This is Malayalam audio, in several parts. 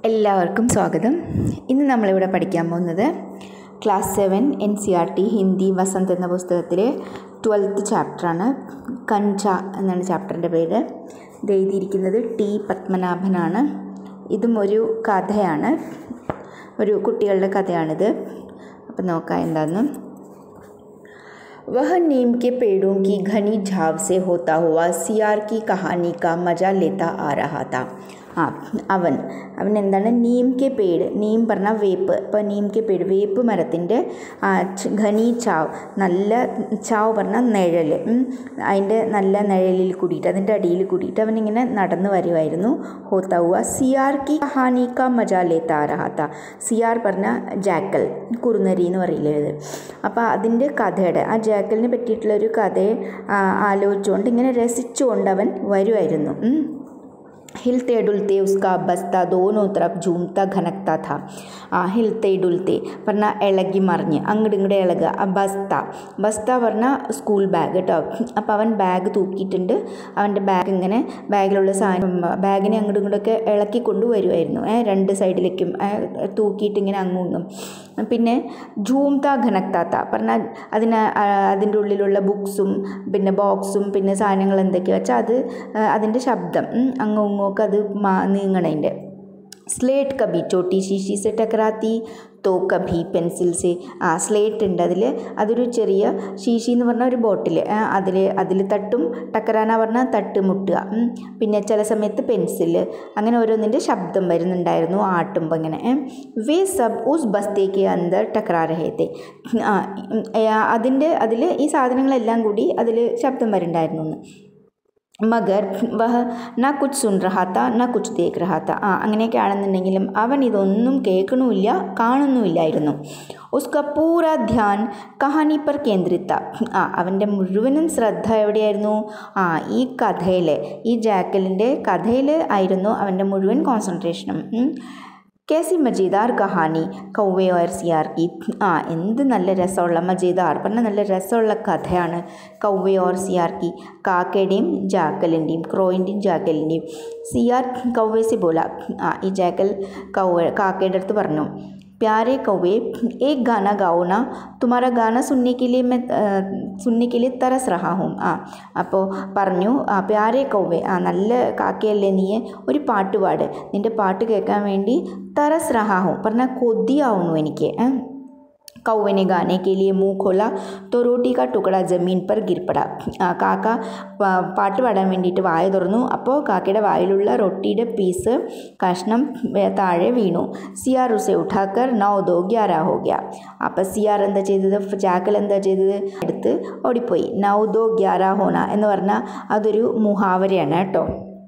എല്ലാവർക്കും സ്വാഗതം ഇന്ന് നമ്മളിവിടെ പഠിക്കാൻ പോകുന്നത് class seven N C R T Hindi Vasant എന്ന പുസ്തകത്തിലെ ട്വൽത്ത് ചാപ്റ്ററാണ് കഞ്ച എന്നാണ് ചാപ്റ്ററിൻ്റെ പേര് ഇത് എഴുതിയിരിക്കുന്നത് ടി പത്മനാഭനാണ് ഇതും ഒരു കഥയാണ് ഒരു കുട്ടികളുടെ കഥയാണിത് അപ്പം നോക്കാം എന്താണെന്ന് वह नीम के पेड़ों की घनी झाव से होता हुआ सियार की कहानी का मज़ा लेता आ रहा था ആ അവൻ അവൻ എന്താണ് നീം കെ പേട് നീം പറഞ്ഞാൽ വേപ്പ് ഇപ്പോൾ നീം കെ പേട് വേപ്പ് മരത്തിൻ്റെ ഘനി ചാവ് നല്ല ചാവ് പറഞ്ഞാൽ നിഴൽ അതിൻ്റെ നല്ല നിഴലിൽ കൂടിയിട്ട് അതിൻ്റെ അടിയിൽ കൂടിയിട്ട് അവനിങ്ങനെ നടന്നു വരുമായിരുന്നു ഹോത്താവുക സിയാർ കി കഹാനി കാ മജാ ലേത്താ രഹാത്ത സിയാർ പറഞ്ഞ ജാക്കൽ കുറുനരി എന്ന് പറയില്ലേ ഇത് അപ്പോൾ അതിൻ്റെ കഥയുടെ ആ ജാക്കലിനെ പറ്റിയിട്ടുള്ള ഒരു കഥയെ ആലോചിച്ചുകൊണ്ട് ഇങ്ങനെ രസിച്ചുകൊണ്ട് അവൻ വരുമായിരുന്നു हिलते डुलते उसका बस्ता दोनों तरफ झूमता घनकता था ആ ഹിൽത്തെ ഡുൽത്തെ പറഞ്ഞാൽ ഇളകി മറിഞ്ഞ് അങ്ങോട്ട് ഇങ്ങോട്ട് ഇളകുക ആ ബസ്ത ബസ്ത പറഞ്ഞാൽ സ്കൂൾ ബാഗ് കേട്ടോ അപ്പോൾ അവൻ ബാഗ് തൂക്കിയിട്ടുണ്ട് അവൻ്റെ ബാഗ് ഇങ്ങനെ ബാഗിലുള്ള സാധനം ബാഗിനെ അങ്ങോട്ടും ഇങ്ങോട്ടൊക്കെ ഇളക്കി കൊണ്ടുവരുമായിരുന്നു ഏ രണ്ട് സൈഡിലേക്കും തൂക്കിയിട്ട് ഇങ്ങനെ അങ്ങും ഇങ്ങും പിന്നെ ഝൂംത ഘനക്താത്ത പറഞ്ഞാൽ അതിന് അതിൻ്റെ ഉള്ളിലുള്ള ബുക്സും പിന്നെ ബോക്സും പിന്നെ സാധനങ്ങൾ എന്തൊക്കെയാ വെച്ചാൽ അത് അതിൻ്റെ ശബ്ദം അങ്ങും ഇങ്ങുമൊക്കെ അത് മാ നീങ്ങണതിൻ്റെ സ്ലേറ്റ് കബി ചോട്ടി ശീശി സെ ടക്കറാത്തി തോ കഭി പെൻസിൽ സെ ആ സ്ലേറ്റ് ഉണ്ട് അതിൽ അതൊരു ചെറിയ ശീശി എന്ന് പറഞ്ഞ ഒരു ബോട്ടിൽ അതിൽ അതിൽ തട്ടും ടക്കറാന പറഞ്ഞാൽ തട്ട് മുട്ടുക പിന്നെ ചില സമയത്ത് പെൻസിൽ അങ്ങനെ ഓരോന്നിൻ്റെ ശബ്ദം വരുന്നുണ്ടായിരുന്നു ആട്ടുമ്പോൾ ഇങ്ങനെ വേ സബ് ഉസ് ബസ്തേക്ക് അന്തർ ടക്കറാ രഹത്തെ അതിൻ്റെ അതിൽ ഈ സാധനങ്ങളെല്ലാം കൂടി അതിൽ ശബ്ദം വരുന്നുണ്ടായിരുന്നു എന്ന് മഗർ വഹ ന കുച്ച് സുൻ റഹാത്ത ന കുച്ച് തേക്ക് റഹാത്ത ആ അങ്ങനെയൊക്കെ ആണെന്നുണ്ടെങ്കിലും അവൻ ഇതൊന്നും കേൾക്കണമില്ല കാണുന്നുമില്ലായിരുന്നു ഉസ്ക പൂര ധ്യാൻ കഹാനി പർ കേന്ദ്രിത്ത ആ അവൻ്റെ മുഴുവനും ശ്രദ്ധ എവിടെയായിരുന്നു ആ ഈ കഥയിൽ ഈ ജാക്കലിൻ്റെ കഥയിൽ ആയിരുന്നു അവൻ്റെ മുഴുവൻ കോൺസെൻട്രേഷനും കേസി മജീദാർ കഹാനി കൗവേ ഓർ സിയാർ കി ആ എന്ത് നല്ല രസമുള്ള മജീദാർ പറഞ്ഞ നല്ല രസമുള്ള കഥയാണ് കൗവേ ഓർ സിയാർ കി കാക്കയുടെയും ജാക്കലിൻ്റെയും ക്രോയിൻ്റെയും ജാക്കലിൻ്റെയും സിയാർ കൗവേ സി ബോല ആ ഈ ജാക്കൽ കൗവ കാക്കയുടെ അടുത്ത് പറഞ്ഞു प्यारे कौवे एक गाना गाओ ना तुम्हारा गाना सुनने के लिए मैं सुनने के लिए तरस रहा हूँ ആ അപ്പോൾ പറഞ്ഞു ആ പ്യാരെ കൗവെ ആ നല്ല കാക്കയല്ലേ നീ ഒരു പാട്ട് പാട് നിൻ്റെ പാട്ട് കേൾക്കാൻ വേണ്ടി തറസ് റഹാഹും പറഞ്ഞാൽ കൊതിയാവുന്നു എനിക്ക് कौवे ने गाने के लिए मुंह खोला तो रोटी का टुकड़ा ज़मीन पर गिर पड़ा കാക്ക പാട്ട് പാടാൻ വേണ്ടിയിട്ട് വായ തുറന്നു അപ്പോൾ കാക്കയുടെ വായിലുള്ള റൊട്ടിയുടെ പീസ് കഷ്ണം താഴെ വീണു സിയാർ ഉസെ ഉഠാക്കർ നൗ ദോ ഗ്യാര ഹോ ഗ്യ അപ്പോൾ സിയാർ എന്താ ചെയ്തത് ജാക്കൽ എന്താ ചെയ്തത് എടുത്ത് ഓടിപ്പോയി നൗ ദോ ഗ്യാര ഹോന എന്ന് പറഞ്ഞാൽ അതൊരു മുഹാവരയാണ് കേട്ടോ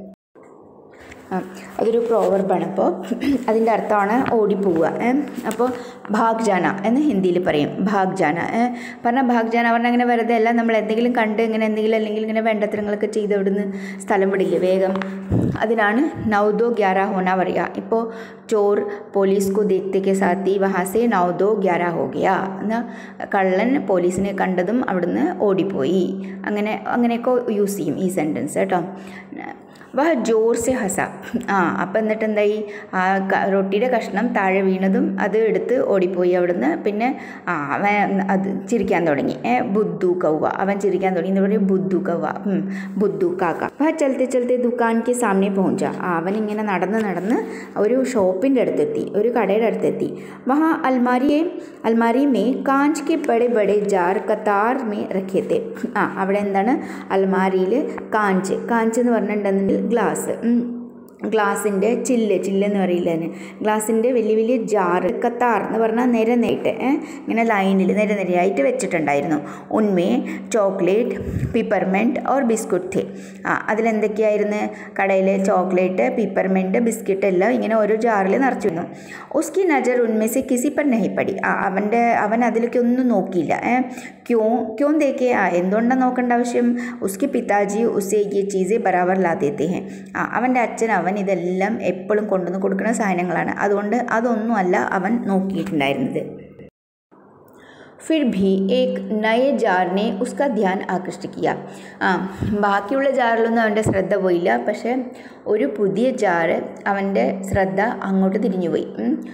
അതൊരു പ്രോവർബാണ് അപ്പോൾ അതിൻ്റെ അർത്ഥമാണ് ഓടിപ്പോവുക അപ്പോൾ ഭാഗ് ജാന എന്ന് ഹിന്ദിയിൽ പറയും ഭാഗ് ജാന പറഞ്ഞാൽ ഭാഗ് ജാന പറഞ്ഞാൽ അങ്ങനെ വെറുതെ അല്ല നമ്മൾ എന്തെങ്കിലും കണ്ട് ഇങ്ങനെ എന്തെങ്കിലും അല്ലെങ്കിൽ ഇങ്ങനെ വേണ്ടത്തരങ്ങളൊക്കെ ചെയ്ത് അവിടുന്ന് സ്ഥലം വിടില്ലേ വേഗം അതിനാണ് നൗദോ ഗ്യാര ഹോന പറയുക ഇപ്പോൾ ചോർ പോലീസ് കോ ദേഖ്തേക്ക് സാത്തി വഹാസെ നൗദോ ഗ്യാര ഹോ ഗയ എന്നാൽ കള്ളൻ പോലീസിനെ കണ്ടതും അവിടുന്ന് ഓടിപ്പോയി അങ്ങനെ അങ്ങനെയൊക്കെ യൂസ് ചെയ്യും ഈ സെൻറ്റൻസ് കേട്ടോ വഹ ജോർ സെ ഹസ ആ അപ്പം എന്നിട്ട് എന്തായി ആ റൊട്ടിയുടെ കഷ്ണം താഴെ വീണതും അത് എടുത്ത് ഓടിപ്പോയി അവിടുന്ന് പിന്നെ ആ അവൻ അത് ചിരിക്കാൻ തുടങ്ങി ഏ ബുദ്ധു കൗവ അവൻ ചിരിക്കാൻ തുടങ്ങി എന്താ പറയുക ബുദ്ധു കൗവ ബുദ്ധു കാക്ക വഹ ചലത്തെ ചലത്തെ ദുക്കാനിക്ക് സാമനെ പോഞ്ച ആ അവൻ ഇങ്ങനെ നടന്ന് നടന്ന് ഒരു ഷോപ്പിൻ്റെ അടുത്തെത്തി ഒരു കടയുടെ അടുത്തെത്തി വഹ അൽമാരിയെ അൽമാരി മേ കാഞ്ച് കെ ബടെ ബടെ ജാർ കത്താർ മേ റഖ്യത്തെ ആ അവിടെ എന്താണ് അൽമാരിയിൽ കാഞ്ച് കാഞ്ച് എന്ന് പറഞ്ഞിട്ടുണ്ടെന്നുണ്ടെങ്കിൽ ഗ്ലാസ് ഗ്ലാസിൻ്റെ ചില്ല് ചില്ല് എന്ന് പറയില്ല തന്നെ ഗ്ലാസിൻ്റെ വലിയ വലിയ ജാറ് കത്താർ എന്ന് പറഞ്ഞാൽ നിര നേട്ട് ഇങ്ങനെ ലൈനിൽ നിര നിരയായിട്ട് വെച്ചിട്ടുണ്ടായിരുന്നു ഉന്മേ ചോക്ലേറ്റ് പിപ്പർമെൻറ്റ് ഓർ ബിസ്കുട്ട് ഥേ ആ അതിലെന്തൊക്കെയായിരുന്നു കടയിലെ ചോക്ലേറ്റ് പിപ്പർമെൻറ്റ് ബിസ്ക്കറ്റ് എല്ലാം ഇങ്ങനെ ഓരോ ജാറിൽ നിറച്ചിരുന്നു ഉസ്കി നജർ ഉന്മേ സെ കിസി പർ നെഹിപ്പടി ആ അവൻ്റെ അവൻ അതിലേക്ക് ഒന്നും നോക്കിയില്ല ക്യോ ക്യോ ദേക്കേ ആ എന്തുകൊണ്ടാണ് നോക്കേണ്ട ആവശ്യം ഉസ്കി പിതാജി ഉസേ ഈ ചീസെ ബറാബർ ലാ ദേത്തെ ഹേ ആ അവൻ്റെ അച്ഛൻ അവൻ ഇതെല്ലാം എപ്പോഴും കൊണ്ടുവന്ന് കൊടുക്കുന്ന സാധനങ്ങളാണ് അതുകൊണ്ട് അതൊന്നുമല്ല അവൻ നോക്കിയിട്ടുണ്ടായിരുന്നത് फिर भी एक नए जार ने उसका ध्यान ആകൃഷ്ട കിയ ആ ബാക്കിയുള്ള ജാറിലൊന്നും അവൻ്റെ ശ്രദ്ധ പോയില്ല പക്ഷേ ഒരു പുതിയ ജാറ് അവൻ്റെ ശ്രദ്ധ അങ്ങോട്ട് തിരിഞ്ഞുപോയി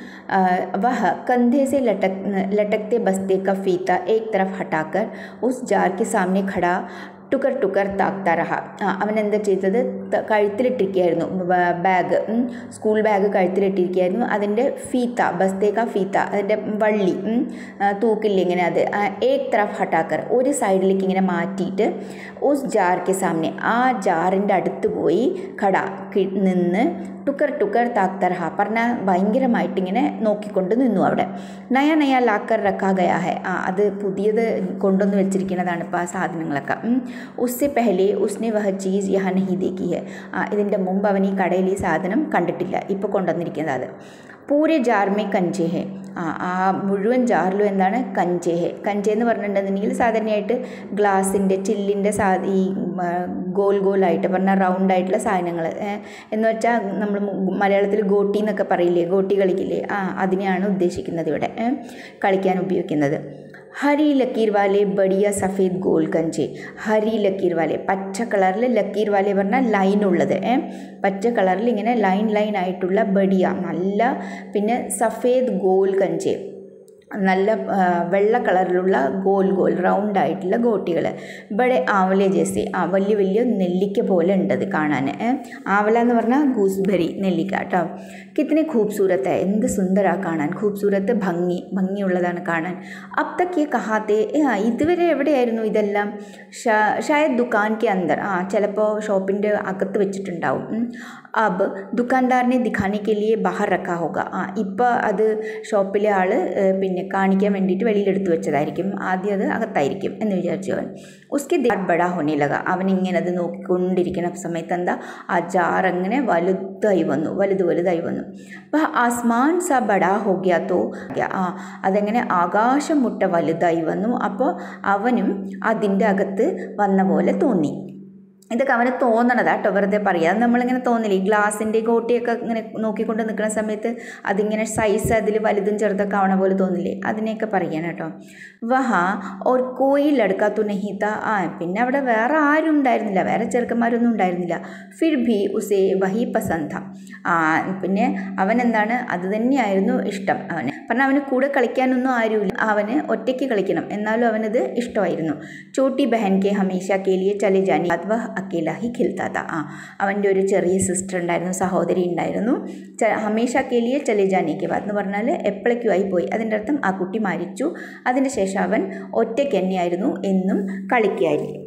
വഹ കന്ധे से लटक लटकते बस्ते का फीता एक तरफ हटाकर उस जार के सामने खड़ा ടുക്കർ ടുക്കർ താക്ത റഹ ആ അവൻ എന്താ ചെയ്തത് കഴുത്തിലിട്ടിരിക്കുകയായിരുന്നു ബാഗ് സ്കൂൾ ബാഗ് കഴുത്തിലിട്ടിരിക്കുകയായിരുന്നു അതിൻ്റെ ഫീത്ത ബസ്തേക്ക ഫീത്ത അതിൻ്റെ വള്ളി തൂക്കില്ല ഇങ്ങനെ അത് ഏക് തറഫ് ഹട്ടാക്കർ ഒരു സൈഡിലേക്ക് ഇങ്ങനെ മാറ്റിയിട്ട് ഉസ് ജാർക്ക് സാമനെ ആ ജാറിൻ്റെ അടുത്ത് പോയി കട നിന്ന് ടുക്കർ ടുക്കർ താക്ത റഹ പറഞ്ഞാൽ ഭയങ്കരമായിട്ട് ഇങ്ങനെ നോക്കിക്കൊണ്ട് നിന്നു അവിടെ നയ നയ ലാക്കർ റക്കാ ഗയാ ഹെ ആ അത് പുതിയത് കൊണ്ടുവന്ന് വെച്ചിരിക്കുന്നതാണ് ഇപ്പോൾ ആ സാധനങ്ങളൊക്കെ ഉസ്സെ പെഹലെ ഉസ്നെ വഹ ചീസ് യഹ നഹി ദേക്കി ഹെ ആ ഇതിൻ്റെ മുമ്പ് അവൻ ഈ കടയിൽ ഈ സാധനം കണ്ടിട്ടില്ല ഇപ്പോൾ കൊണ്ടുവന്നിരിക്കുന്നത് അത് പൂരെ ജാർമേ കഞ്ചേ ഹെ ആ ആ മുഴുവൻ ജാറിലും എന്താണ് കഞ്ചേ ഹെ കഞ്ചേ എന്ന് പറഞ്ഞിട്ടുണ്ടെന്നുണ്ടെങ്കിൽ സാധാരണയായിട്ട് ഗ്ലാസിൻ്റെ ചില്ലിൻ്റെ സാ ഈ ഗോൽ ഗോലായിട്ട് പറഞ്ഞാൽ റൗണ്ട് ആയിട്ടുള്ള സാധനങ്ങൾ എന്ന് വെച്ചാൽ നമ്മൾ മലയാളത്തിൽ ഗോട്ടി എന്നൊക്കെ പറയില്ലേ ഗോട്ടി കളിക്കില്ലേ ആ അതിനെയാണ് ഉദ്ദേശിക്കുന്നത് ഇവിടെ കളിക്കാൻ ഉപയോഗിക്കുന്നത് ഹരി ലക്കീർ വാലെ ബടിയ സഫേദ് ഗോൾ കഞ്ചെ ഹരി ലക്കീർ വാലെ പച്ച കളറിൽ ലക്കീർ വാലെ പറഞ്ഞാൽ ലൈൻ ഉള്ളത് പച്ച കളറിൽ ഇങ്ങനെ ലൈൻ ലൈൻ ആയിട്ടുള്ള ബടിയ നല്ല പിന്നെ സഫേദ് ഗോൾ കഞ്ചെ നല്ല വെള്ള കളറിലുള്ള ഗോൽ ഗോൽ റൗണ്ട് ആയിട്ടുള്ള ഗോട്ടികൾ ഇവിടെ ആവല ജേസി ആ വലിയ വലിയ നെല്ലിക്ക പോലെ ഉണ്ട് അത് കാണാൻ ആവല എന്ന് പറഞ്ഞാൽ ഗൂസ്ബെറി നെല്ലിക്ക കേട്ടോ കിത്തനെ ഖൂബ്സൂരത്ത് എന്ത് സുന്ദരാ കാണാൻ ഖൂബ്സൂരത്ത് ഭംഗി ഭംഗിയുള്ളതാണ് കാണാൻ അബ് തക്ക് ഈ കഹാത്തെ ആ ഇതുവരെ എവിടെയായിരുന്നു ഇതെല്ലാം ഷായദ് ദുക്കാൻ കെ അന്തർ ആ ചിലപ്പോൾ ഷോപ്പിൻ്റെ അകത്ത് വെച്ചിട്ടുണ്ടാവും അബ് ദുക്കാൻദാറിനെ ദിഖാനെ കെ ലിയെ ബഹർ റക്കാ ഹോഗ ആ ഇപ്പോൾ അത് ഷോപ്പിലെ ആൾ പിന്നെ കാണിക്കാൻ വേണ്ടിയിട്ട് വെളിയിലെടുത്ത് വെച്ചതായിരിക്കും ആദ്യം അത് അകത്തായിരിക്കും എന്ന് വിചാരിച്ചു അവൻ ഉസ്കെ ദേർ ബടാ ഹോനെ ലഗ അവൻ ഇങ്ങനെ അത് നോക്കിക്കൊണ്ടിരിക്കുന്ന സമയത്ത് എന്താ ആ ജാർ അങ്ങനെ വലുതായി വന്നു വലുത് വലുതായി വന്നു അപ്പോൾ ആസ്മാൻ സ ബടാ ഹോ ഗയാ തോ ആ അതെങ്ങനെ ആകാശം മുട്ട വലുതായി വന്നു അപ്പോൾ അവനും അതിൻ്റെ അകത്ത് വന്ന പോലെ തോന്നി ഇതൊക്കെ അവന് തോന്നണതാ കേട്ടോ വെറുതെ പറയാം അത് നമ്മളിങ്ങനെ തോന്നില്ല ഈ ഗ്ലാസിൻ്റെ കോട്ടിയൊക്കെ ഇങ്ങനെ നോക്കിക്കൊണ്ട് നിൽക്കുന്ന സമയത്ത് അതിങ്ങനെ സൈസ് അതിൽ വലുതും ചെറുതൊക്കെ ആവണ പോലെ തോന്നില്ലേ അതിനെയൊക്കെ പറയാൻ കേട്ടോ വഹ ഓർ കോയിൽ അടുക്കാത്തു നഹീത്ത ആ പിന്നെ അവിടെ വേറെ ആരും ഉണ്ടായിരുന്നില്ല വേറെ ചെറുക്കന്മാരൊന്നും ഉണ്ടായിരുന്നില്ല ഫിർ ഭി ഉസേ വഹി പസന്ത ആ പിന്നെ അവൻ എന്താണ് അത് തന്നെയായിരുന്നു ഇഷ്ടം അവന് പറഞ്ഞാൽ അവന് കൂടെ കളിക്കാനൊന്നും ആരുമില്ല അവന് ഒറ്റയ്ക്ക് കളിക്കണം എന്നാലും അവനത് ഇഷ്ടമായിരുന്നു ചോട്ടി ബഹൻ കെ ഹമേശ കെ ലിയെ ചലെ ജാനി അത് വഹ് അക്കേല ഹി ഖിൽത്താത്ത ആ അവൻ്റെ ഒരു ചെറിയ സിസ്റ്റർ ഉണ്ടായിരുന്നു സഹോദരി ഉണ്ടായിരുന്നു ഹമേഷ കേലിയെ ചലെ ജാനിക്ക് ബാത് എന്ന് പറഞ്ഞാൽ എപ്പോഴേക്കുമായി പോയി അതിൻ്റെ അർത്ഥം ആ കുട്ടി മരിച്ചു അതിൻ്റെ ശേഷം അവൻ ഒറ്റയ്ക്ക് തന്നെയായിരുന്നു എന്നും കളിക്കുകയായിരിക്കും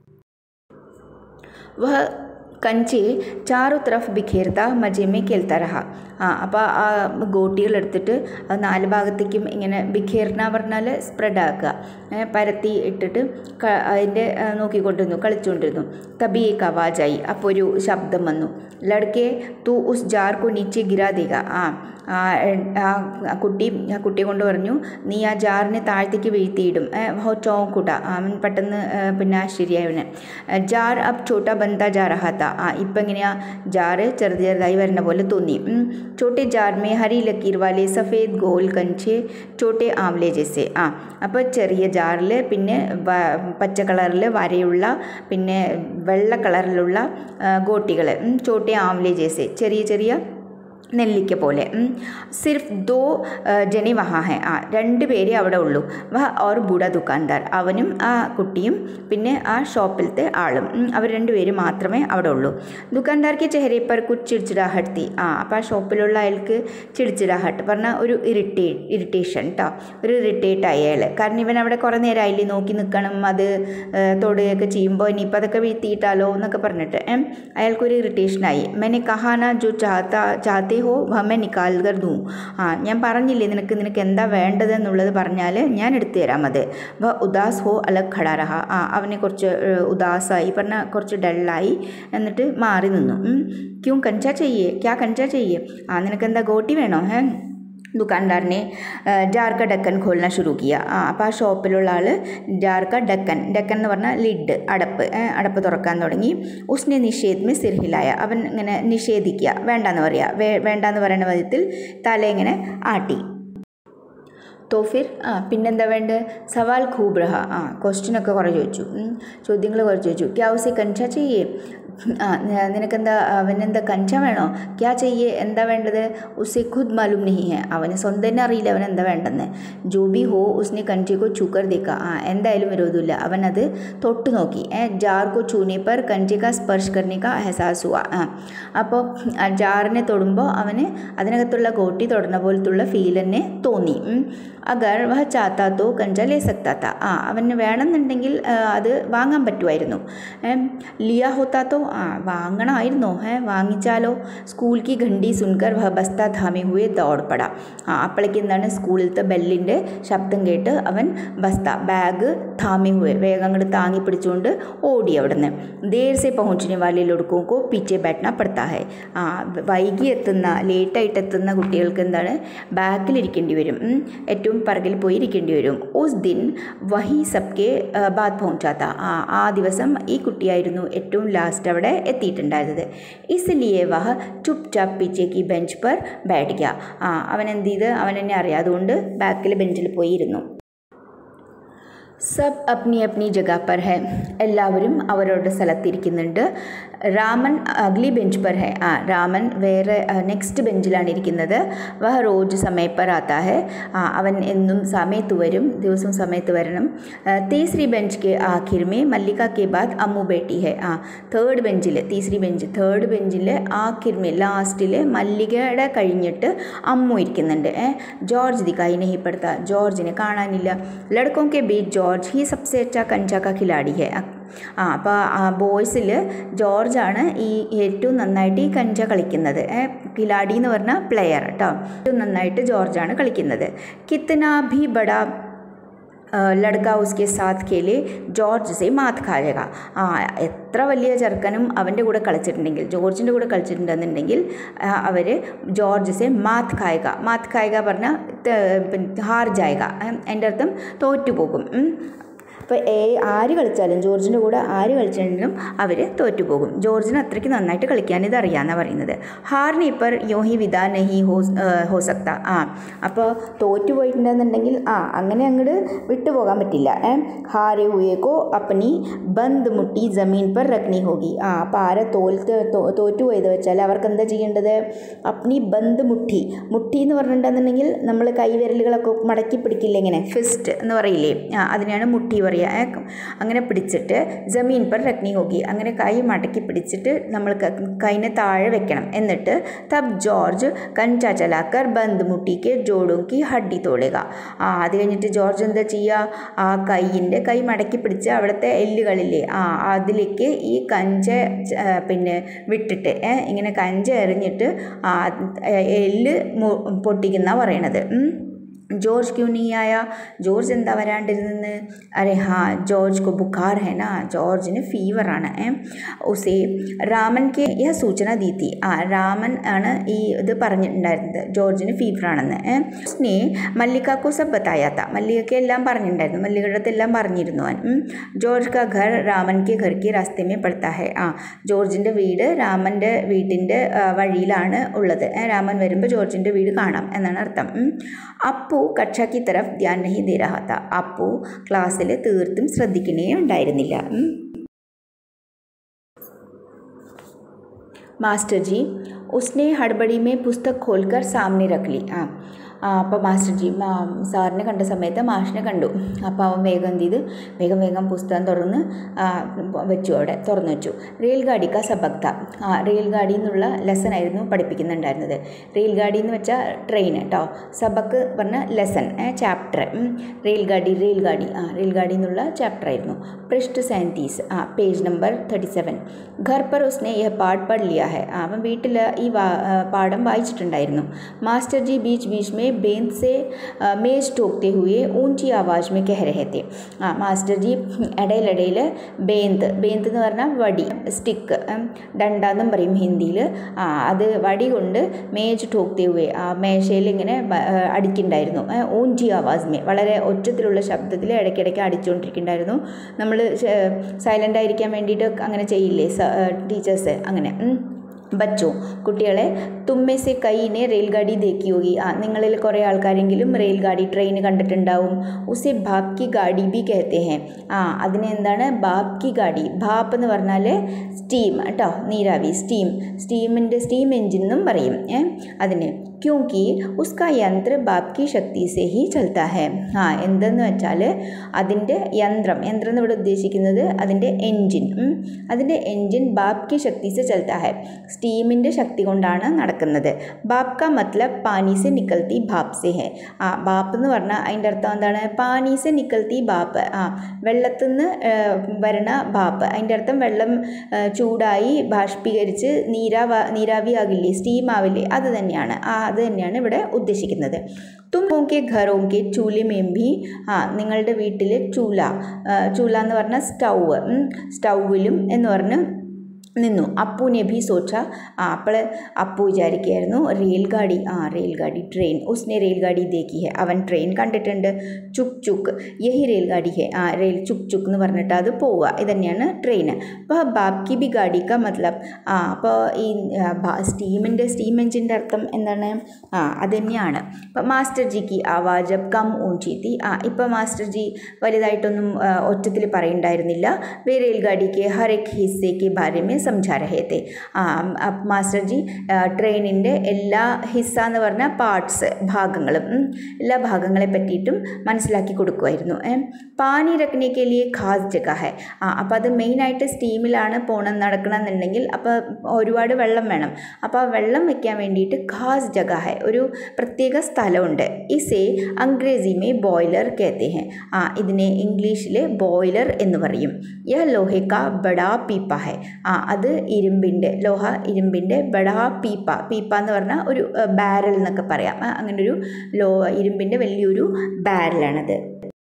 വഹ കഞ്ചെ ചാറു തറഫ് ബിഖേർത്ത മജേമേ കേൾത്ത രഹ ആ അപ്പോൾ ആ ഗോട്ടികൾ എടുത്തിട്ട് അത് നാല് ഭാഗത്തേക്കും ഇങ്ങനെ ബിഖേർന പറഞ്ഞാൽ സ്പ്രെഡ് ആക്കുക പരത്തി ഇട്ടിട്ട് അതിൻ്റെ നോക്കിക്കൊണ്ടിരുന്നു കളിച്ചുകൊണ്ടിരുന്നു തബി ഏക്ക് ആവാജായി അപ്പോൾ ഒരു ശബ്ദം വന്നു ലड़के तू उस जार को नीचे गिरा देगा ആ ആ കുട്ടി ആ കുട്ടിയെ കൊണ്ട് പറഞ്ഞു നീ ആ ജാറിനെ താഴത്തേക്ക് വീഴ്ത്തിയിടും ഹോ ചോക്കൂട്ട അവൻ പെട്ടെന്ന് പിന്നെ ആശ്ചര്യവന് ജാർ അബ് ചോട്ട ബന്ത ജാ റഹാത്ത ആ ഇപ്പം എങ്ങനെയാ ജാറ് ചെറുത് ചെറുതായി വരുന്ന പോലെ തോന്നി ചോട്ടെ ജാർ മേ ഹരി ലക്കീർ വാലെ സഫേദ് ഗോൽ കഞ്ചെ ചോട്ടെ ആംലെ ജെസെ ആ അപ്പോൾ ചെറിയ ജാറിൽ പിന്നെ പച്ച കളറിൽ വരയുള്ള പിന്നെ വെള്ള കളറിലുള്ള ഗോട്ടികൾ ചോട്ടെ ആംലെ ജേസെ ചെറിയ ചെറിയ നെല്ലിക്ക പോലെ സിർഫ് ദോ ജനി വഹാ ഹെ ആ രണ്ട് പേരെ അവിടെ ഉള്ളൂ വഹ ഓർ ബൂഡ ദുക്കാൻദാർ അവനും ആ കുട്ടിയും പിന്നെ ആ ഷോപ്പിലത്തെ ആളും അവർ രണ്ടുപേരും മാത്രമേ അവിടെ ഉള്ളൂ ദുക്കാൻദാർക്ക് ചെഹരെ പർ കുച്ച് ചിടിച്ചിടാഹട്ട് തീ ആ അപ്പോൾ ആ ഷോപ്പിലുള്ള അയാൾക്ക് ചിടിച്ചിടാഹട്ട് പറഞ്ഞാൽ ഒരു ഇറിറ്റേ ഇറിറ്റേഷൻ കേട്ടോ ഒരു ഇറിറ്റേറ്റ് ആയി അയാൾ കാരണം ഇവൻ അവിടെ കുറേ നേരമായില്ലേ നോക്കി നിൽക്കണം അത് തൊടുകയൊക്കെ ചെയ്യുമ്പോൾ ഇനിയിപ്പോൾ അതൊക്കെ വീഴ്ത്തിയിട്ടാലോ എന്നൊക്കെ പറഞ്ഞിട്ട് അയാൾക്കൊരു ഇറിറ്റേഷനായി മെനെ കഹാന ജോ ചാത്ത ചാത്തേ ഹോ വമെ നിക്കാൽ കർ ദൂ ആ ഞാൻ പറഞ്ഞില്ലേ നിനക്ക് നിനക്ക് എന്താ വേണ്ടത് എന്നുള്ളത് പറഞ്ഞാൽ ഞാൻ എടുത്തു തരാം അത് വ ഉദാസ് ഹോ അലഗ് ഖടാ രഹ ആ അവനെ കുറച്ച് ഉദാസായി പറഞ്ഞ കുറച്ച് ഡള്ളായി എന്നിട്ട് മാറി നിന്നു ക്യൂ കഞ്ചാ ചെയ്യേ ക്യാ കഞ്ചാ ചെയ്യേ ആ നിനക്ക് എന്താ ഗോട്ടി വേണോ ഹേ दुकानदार ने जार का ढक्कन खोलना शुरू किया ആ അപ്പോൾ ആ ഷോപ്പിലുള്ള ആൾ ജാർ കാ ഡക്കൻ ഡക്കൻ എന്ന് പറഞ്ഞാൽ ലിഡ് അടപ്പ് അടപ്പ് തുറക്കാൻ തുടങ്ങി ഉസ്നെ നിഷേധ് മേ സിർഹിലായ അവൻ ഇങ്ങനെ നിഷേധിക്കുക വേണ്ടാന്ന് പറയുക വേ വേണ്ടാന്ന് പറയുന്ന വിധത്തിൽ തല ഇങ്ങനെ ആട്ടി തോ ഫിർ ആ പിന്നെന്താ വേണ്ടത് സവാൽ ഖൂബ് റഹ ആ ക്വസ്റ്റ്യനൊക്കെ കുറേ ചോദിച്ചു ചോദ്യങ്ങൾ കുറേ ചോദിച്ചു ക്യാ ഉസെ കഞ്ച ചെയ്യേ ആ ന- നിനക്കെന്താ അവനെന്താ കഞ്ച വേണോ ക്യാ ചെയ്യേ എന്താ വേണ്ടത് ഉസെ ഖുദ് മാലൂം നഹി ഹെ അവന് സ്വന്തം തന്നെ അറിയില്ല അവൻ എന്താ വേണ്ടെന്ന് ജോ ബി ഹോ ഉസ്നെ കഞ്ചിക്കോ ചൂക്കർ ദേക്ക ആ എന്തായാലും വിരോധമില്ല അവൻ അത് തൊട്ട് നോക്കി ഏ ജാർ കോ ചൂനെ പർ കഞ്ചി കാ സ്പർശ് കർണി കാ എഹസാസ് ഹുआ ആ അപ്പോൾ ആ ജാറിനെ തൊടുമ്പോൾ അവന് അതിനകത്തുള്ള ഗോട്ടി തൊടുന്ന പോലത്തുള്ള ഫീൽ തന്നെ തോന്നി ഉം. അഗർ വഹ ചാത്താ തോ കഞ്ച ലേ സക്താ താ ആ അവന് വേണമെന്നുണ്ടെങ്കിൽ ആ, അത് വാങ്ങാൻ പറ്റുമായിരുന്നു ഏ, ലിയ ഹോത്താ തോ ആ വാങ്ങണമായിരുന്നോ ഏ വാങ്ങിച്ചാലോ സ്കൂൾ കി ഘണ്ടി സുൻകർ വഹ ബസ്ത ധാമി ഹുയെ ദൗഡ്പട ആ അപ്പോഴേക്ക് എന്താണ് സ്കൂളിലത്തെ ബെല്ലിൻ്റെ ശബ്ദം കേട്ട് അവൻ ബസ്ത ബാഗ് ധാമി ഹുയെ വേഗം അങ്ങോട്ട് താങ്ങി പിടിച്ചുകൊണ്ട് ഓടി അവിടുന്ന് ദേർ സെ പहुंचने वाले लड़कों को पीछे बैठना पड़ता है ആ വൈകി എത്തുന്ന ലേറ്റായിട്ട് എത്തുന്ന കുട്ടികൾക്ക് എന്താണ് ബാക്കിലിരിക്കേണ്ടി വരും ഉം. ഏറ്റവും പിറകിൽ പോയി ഇരിക്കേണ്ടി വരും ഉസ് ദിൻ വഹി സബ്കെ ബാത് പਹੁंचाता ആ ആ ദിവസം ഈ കുട്ടിയായിരുന്നു ഏറ്റവും ലാസ്റ്റ് അവിടെ എത്തിയിട്ടുണ്ടായിരുന്നത് ഇസ്ലിയെ വഹ ചുപ് ചാപ്പ് പീച്ചേക്ക് ബെഞ്ച് പർ ബാറ്റ് ഗയ ആ അവൻ എന്ത് ചെയ്ത് അവൻ എന്നെ അറിയാം അതുകൊണ്ട് ബാക്കിൽ ബെഞ്ചിൽ പോയി ഇരുന്നു സബ് അപ്നി അപ്നി ജഗ പർ ഹെ എല്ലാവരും അവരവരുടെ സ്ഥലത്തിരിക്കുന്നുണ്ട് രാമൻ അഗ്ലി ബെഞ്ച് പർ ഹെ ആ രാമൻ വേറെ നെക്സ്റ്റ് ബെഞ്ചിലാണ് ഇരിക്കുന്നത് വഹ റോജ് സമയ പർ ആത്താ ഹെ ആ അവൻ എന്നും സമയത്ത് വരും ദിവസവും സമയത്ത് വരണം ആ, തീസരി ബെഞ്ച് കെ ആഖിർ മേ മല്ലിക കെ ബാദ് അമ്മു ബേട്ടി ഹെ ആ തേർഡ് ബെഞ്ചിൽ തീസരി ബെഞ്ച് തേർഡ് ബെഞ്ചിൽ ആഖിർ മേ ലാസ്റ്റിൽ മല്ലികയുടെ കഴിഞ്ഞിട്ട് അമ്മു ഇരിക്കുന്നുണ്ട് ഏ ജോർജ് ദിക്കായി നെഹിപ്പെടുത്ത ജോർജിനെ കാണാനില്ല ലഡ്ക്കോं के बीच ജോർജ് ही सबसे अच्छा कंचा का खिलाड़ी है ആ അപ്പോൾ ബോയ്സിൽ ജോർജാണ് ഈ ഏറ്റവും നന്നായിട്ട് ഈ കഞ്ച കളിക്കുന്നത് ഏ, കിലാടി എന്ന് പറഞ്ഞാൽ പ്ലെയർ കേട്ടോ ഏറ്റവും നന്നായിട്ട് ജോർജാണ് കളിക്കുന്നത് കിത്തന ഭി ബഡ ലഡ്ക ഉസ്കെ സാത്ത് കേലെ ജോർജ് സെ മാത്ത് ഖായേക ആ എത്ര വലിയ ചെറുക്കനും അവൻ്റെ കൂടെ കളിച്ചിട്ടുണ്ടെങ്കിൽ ജോർജിൻ്റെ കൂടെ കളിച്ചിട്ടുണ്ടെന്നുണ്ടെങ്കിൽ അവർ ജോർജ് സെ മാത്ത് ഖായക മാത്ത് ഖായക പറഞ്ഞാൽ ഹാർ ജായക എൻ്റെ അർത്ഥം തോറ്റുപോകും ഉം. അപ്പോൾ ഏ ആര് കളിച്ചാലും ജോർജിൻ്റെ കൂടെ ആര് കളിച്ചാലും അവർ തോറ്റുപോകും ജോർജിന് അത്രയ്ക്ക് നന്നായിട്ട് കളിക്കാൻ ഇത് അറിയാമെന്നാണ് പറയുന്നത് ഹാറിന് ഇപ്പം യോഹി വിധാ നഹി ഹോ ഹോ സക്ത ആ അപ്പോൾ തോറ്റു പോയിട്ടുണ്ടെന്നുണ്ടെങ്കിൽ ആ അങ്ങനെ അങ്ങോട്ട് വിട്ടുപോകാൻ പറ്റില്ല ഏ ഹാരെ ഹുയേക്കോ അപ്പനി ബന്ദ് മുട്ടി ജമീൻ പർ റക്നി ഹോഗി ആ അപ്പോൾ ആരെ തോൽത്ത് തോ- തോറ്റുപോയത് വെച്ചാൽ അവർക്ക് എന്താ ചെയ്യേണ്ടത് അപ്നി ബന്ദ് മുട്ടി മുട്ടി എന്ന് പറഞ്ഞിട്ടുണ്ടെന്നുണ്ടെങ്കിൽ നമ്മൾ കൈവിരലുകളൊക്കെ മടക്കി പിടിക്കില്ല ഇങ്ങനെ ഫിസ്റ്റ് എന്ന് പറയില്ലേ ആ അതിനെയാണ് മുട്ടി പറയുക ഏ, അങ്ങനെ പിടിച്ചിട്ട് ജമീൻ പർ രക്നി ഹോഗി അങ്ങനെ കൈ മടക്കി പിടിച്ചിട്ട് നമ്മൾ ക- കൈനെ താഴെ വെക്കണം എന്നിട്ട് തബ് ജോർജ് കഞ്ച ചലാക്കർ ബന്ദ് മുട്ടിക്ക് ജോഡും കി ഹഡ്ഡി തോളുക ആ അത് കഴിഞ്ഞിട്ട് ജോർജ് എന്താ ചെയ്യുക ആ കൈയിൻ്റെ കൈ മടക്കി പിടിച്ച് അവിടുത്തെ എല്ലുകളില്ലേ ആ അതിലേക്ക് ഈ കഞ്ച ച- ആ, പിന്നെ വിട്ടിട്ട് ഏ, ഇങ്ങനെ കഞ്ച എറിഞ്ഞിട്ട് ആ എല്ല് മു- പൊട്ടിക്കുന്ന പറയണത് ഉം. ജോർജ് ക്യൂ നീ ആയ ജോർജ് എന്താ വരാണ്ടിരുന്നെന്ന് അരെ ഹാ ജോർജ് കോ ബുഖാർ ഹെ നാ ജോർജിന് ഫീവറാണ് ഏ ഉസേ രാമൻ കെ യ സൂചന ദീത്തി ആ രാമൻ ആണ് ഈ ഇത് പറഞ്ഞിട്ടുണ്ടായിരുന്നത് ജോർജിന് ഫീവറാണെന്ന് ഏ ഉസ്നെ മല്ലികാക്കോ സബ് ബത്തായാത്ത മല്ലികയ്ക്ക് എല്ലാം പറഞ്ഞിട്ടുണ്ടായിരുന്നു മല്ലികയുടെ അടുത്ത് എല്ലാം പറഞ്ഞിരുന്നു അവൻ ഉം. ജോർജ് കാ ഘർ രാമൻ കെ ഘർ കി രാസ്തേ മേ പടുത്താ ഹെ ആ ജോർജിൻ്റെ വീട് രാമൻ്റെ വീട്ടിൻ്റെ ആ, വഴിയിലാണ് ഉള്ളത് ഏ, രാമൻ വരുമ്പോൾ ജോർജിൻ്റെ വീട് കാണാം എന്നാണ് അർത്ഥം ഉം. അപ്പു കക്ഷാക്കി തരഫ് ധ്യാൻ നഹി ദേ രഹാ താ അപ്പു ക്ലാസ്സിൽ തീർത്തും ശ്രദ്ധിക്കണേ ഉണ്ടായിരുന്നില്ല ഉം. मास्टर जी उसने हड़बड़ी में पुस्तक खोलकर सामने रख ली ആ ആ അപ്പോൾ മാസ്റ്റർ ജി മാ സാറിനെ കണ്ട സമയത്ത് മാഷിനെ കണ്ടു അപ്പോൾ അവൻ വേഗം എന്ത് ചെയ്ത് വേഗം വേഗം പുസ്തകം തുറന്ന് ആ, വെച്ചു അവിടെ തുറന്നു വെച്ചു റെയിൽ ഗാഡി കാ സബക്ത ആ റെയിൽ ഗാഡി എന്നുള്ള ലെസൺ ആയിരുന്നു പഠിപ്പിക്കുന്നുണ്ടായിരുന്നത് റെയിൽ ഗാഡി എന്ന് വെച്ചാൽ ട്രെയിൻ കേട്ടോ സബക്ക് പറഞ്ഞ ലെസൺ ചാപ്റ്റർ റെയിൽ ഗാഡി റെയിൽ ഗാഡി ആ റെയിൽ ഗാഡി എന്നുള്ള ചാപ്റ്റർ ആയിരുന്നു പൃഷ്ഠ സൈൻതീസ് ആ പേജ് നമ്പർ തേർട്ടി സെവൻ ഘർ പർ ഉസ്നെ യഹ് പാഠ് പഠ് ലിയ ഹെ ആ, അവൻ വീട്ടിൽ ഈ വാ- ആ, പാഠം വായിച്ചിട്ടുണ്ടായിരുന്നു മാസ്റ്റർ ജി ബീച്ച് ബീച്ച് മേ बेंत से अ, मेज ठोकते हुए ऊंची आवाज़ में कह रहे थे ആ മാസ്റ്റർ ജി ഇടയിലിടയിൽ ബേന്ത് ബേന്ത് എന്ന് പറഞ്ഞാൽ വടി സ്റ്റിക്ക് ഡണ്ട എന്നും പറയും ഹിന്ദിയിൽ ആ അത് വടി കൊണ്ട് മേജ് ठोकते हुए ആ മേശയിൽ ഇങ്ങനെ ബ- ആ, അടിക്കുന്നുണ്ടായിരുന്നു ഏ, ഊഞ്ചി ആവാസ് മേ വളരെ ഒച്ചത്തിലുള്ള ശബ്ദത്തിൽ ഇടയ്ക്കിടയ്ക്ക് അടിച്ചുകൊണ്ടിരിക്കുന്നുണ്ടായിരുന്നു നമ്മൾ സൈലൻ്റ് ആയിരിക്കാൻ വേണ്ടിയിട്ട് അങ്ങനെ ചെയ്യില്ലേ ടീച്ചേഴ്സ് അങ്ങനെ ഉം. ബച്ചോ കുട്ടികളെ തുമ്മെ സെ കൈനെ റെയിൽഗാഡി ദേക്കി ഹോഗി ആ നിങ്ങളിൽ കുറേ ആൾക്കാരെങ്കിലും റെയിൽഗാഡി ട്രെയിൻ കണ്ടിട്ടുണ്ടാവും ഉസെ ബാപ് കി ഗാഡി ബി കഹത്തെ ഹെ ആ അതിനെ എന്താണ് ബാപ് കി ഗാഡി ബാപ്പ് എന്ന് പറഞ്ഞാൽ സ്റ്റീം കേട്ടോ നീരാവി സ്റ്റീം സ്റ്റീമിൻ്റെ സ്റ്റീം എഞ്ചിൻ എന്നും പറയും ഏ അതിന് ക്യോങ്കി ഉസ്കാ യന്ത്ര ബാപ് കി ശക്തി സെ ഹി ചലത്താ ഹെ ആ എന്തെന്ന് വെച്ചാൽ അതിൻ്റെ യന്ത്രം യന്ത്രം എന്ന് ഇവിടെ ഉദ്ദേശിക്കുന്നത് അതിൻ്റെ എൻജിൻ അതിൻ്റെ എൻജിൻ ബാപ് കി ശക്തി സെ ചലത്താ ഹെ സ്റ്റീമിൻ്റെ ശക്തി കൊണ്ടാണ് നടക്കുന്നത് ബാപ് കാ മത്ലബ് പാനി സെ നിക്കൽത്തി ബാപ് സെ ഹെ ആ ബാപ്പ് എന്ന് പറഞ്ഞാൽ അതിൻ്റെ അർത്ഥം എന്താണ് പാനി സെ നിക്കൽത്തി ബാപ്പ് ആ വെള്ളത്തിൽ നിന്ന് വരണ ബാപ്പ് അതിൻ്റെ അർത്ഥം വെള്ളം ചൂടായി ബാഷ്പീകരിച്ച് നീരാവ നീരാവിയാകില്ലേ സ്റ്റീം ആവില്ലേ അത് തന്നെയാണ് ആ അത് തന്നെയാണ് ഇവിടെ ഉദ്ദേശിക്കുന്നത് തുമ്പോക്കെ ഘറോക്കെ ചൂലിമേം ഭി ആ നിങ്ങളുടെ വീട്ടിൽ ചൂല ചൂല എന്ന് പറഞ്ഞാൽ സ്റ്റൗവ് സ്റ്റൗവിലും എന്ന് പറഞ്ഞ് നിന്നു അപ്പുനെ ഭി സോച്ച ആ അപ്പോൾ അപ്പു വിചാരിക്കുകയായിരുന്നു റെയിൽഗാഡി ആ റെയിൽഗാഡി ട്രെയിൻ ഉസ്നെ റെയിൽഗാഡി ദേക്കി ഹെ അവൻ ട്രെയിൻ കണ്ടിട്ടുണ്ട് ചുക്ക് ചുക്ക് യഹി റെയിൽഗാഡി ഹെ ആ റെയിൽ ചുക്ക് ചുക്ക് എന്ന് പറഞ്ഞിട്ട് അത് പോവുക ഇതന്നെയാണ് ട്രെയിൻ അപ്പോൾ ബാപ്കി ബി ഗാഡി ക മത്ലബ് ആ അപ്പോൾ ഈ സ്റ്റീമിൻ്റെ സ്റ്റീം എഞ്ചിൻ്റെ അർത്ഥം എന്താണ് ആ അത് തന്നെയാണ് അപ്പോൾ മാസ്റ്റർ ജിക്ക് ആവാജ് കം ഊഞ്ചി തീ ആ ഇപ്പോൾ മാസ്റ്റർ ജി വലുതായിട്ടൊന്നും ഒറ്റത്തിൽ പറയുണ്ടായിരുന്നില്ല വേ റെയിൽഗാഡിക്ക് ഹർ എക് ഹിസ്സേക്ക് ബാരെ സംസാ രഹേ തേ മാസ്റ്റർ ജി ട്രെയിനിൻ്റെ എല്ലാ ഹിസ്സ എന്ന് പറഞ്ഞാൽ പാർട്സ് ഭാഗങ്ങളും എല്ലാ ഭാഗങ്ങളെ പറ്റിയിട്ടും മനസ്സിലാക്കി കൊടുക്കുമായിരുന്നു പാനി രഖ്നേക്ക് ലിയെ ഖാസ് ജഗ ഹെ ആ അപ്പോൾ അത് മെയിനായിട്ട് സ്റ്റീമിലാണ് പോണം നടക്കണമെന്നുണ്ടെങ്കിൽ അപ്പോൾ ഒരുപാട് വെള്ളം വേണം അപ്പോൾ ആ വെള്ളം വെക്കാൻ വേണ്ടിയിട്ട് ഖാസ് ജഗ ഹെ ഒരു പ്രത്യേക സ്ഥലമുണ്ട് ഇസേ അംഗ്രേസി മേ ബോയിലർ കehte हैं ആ ഇതിനെ ഇംഗ്ലീഷിൽ ബോയിലർ എന്ന് പറയും യ ലോഹെ കാ ബഡാ പീപ്പ ഹെ ആ അത് ഇരുമ്പിൻ്റെ ലോഹ ഇരുമ്പിൻ്റെ ബഡാ പീപ്പ പീപ്പ എന്ന് പറഞ്ഞാൽ ഒരു ബാരൽ എന്നൊക്കെ പറയാം അങ്ങനെ ഒരു ലോ ഇരുമ്പിൻ്റെ വലിയൊരു ബാരലാണത്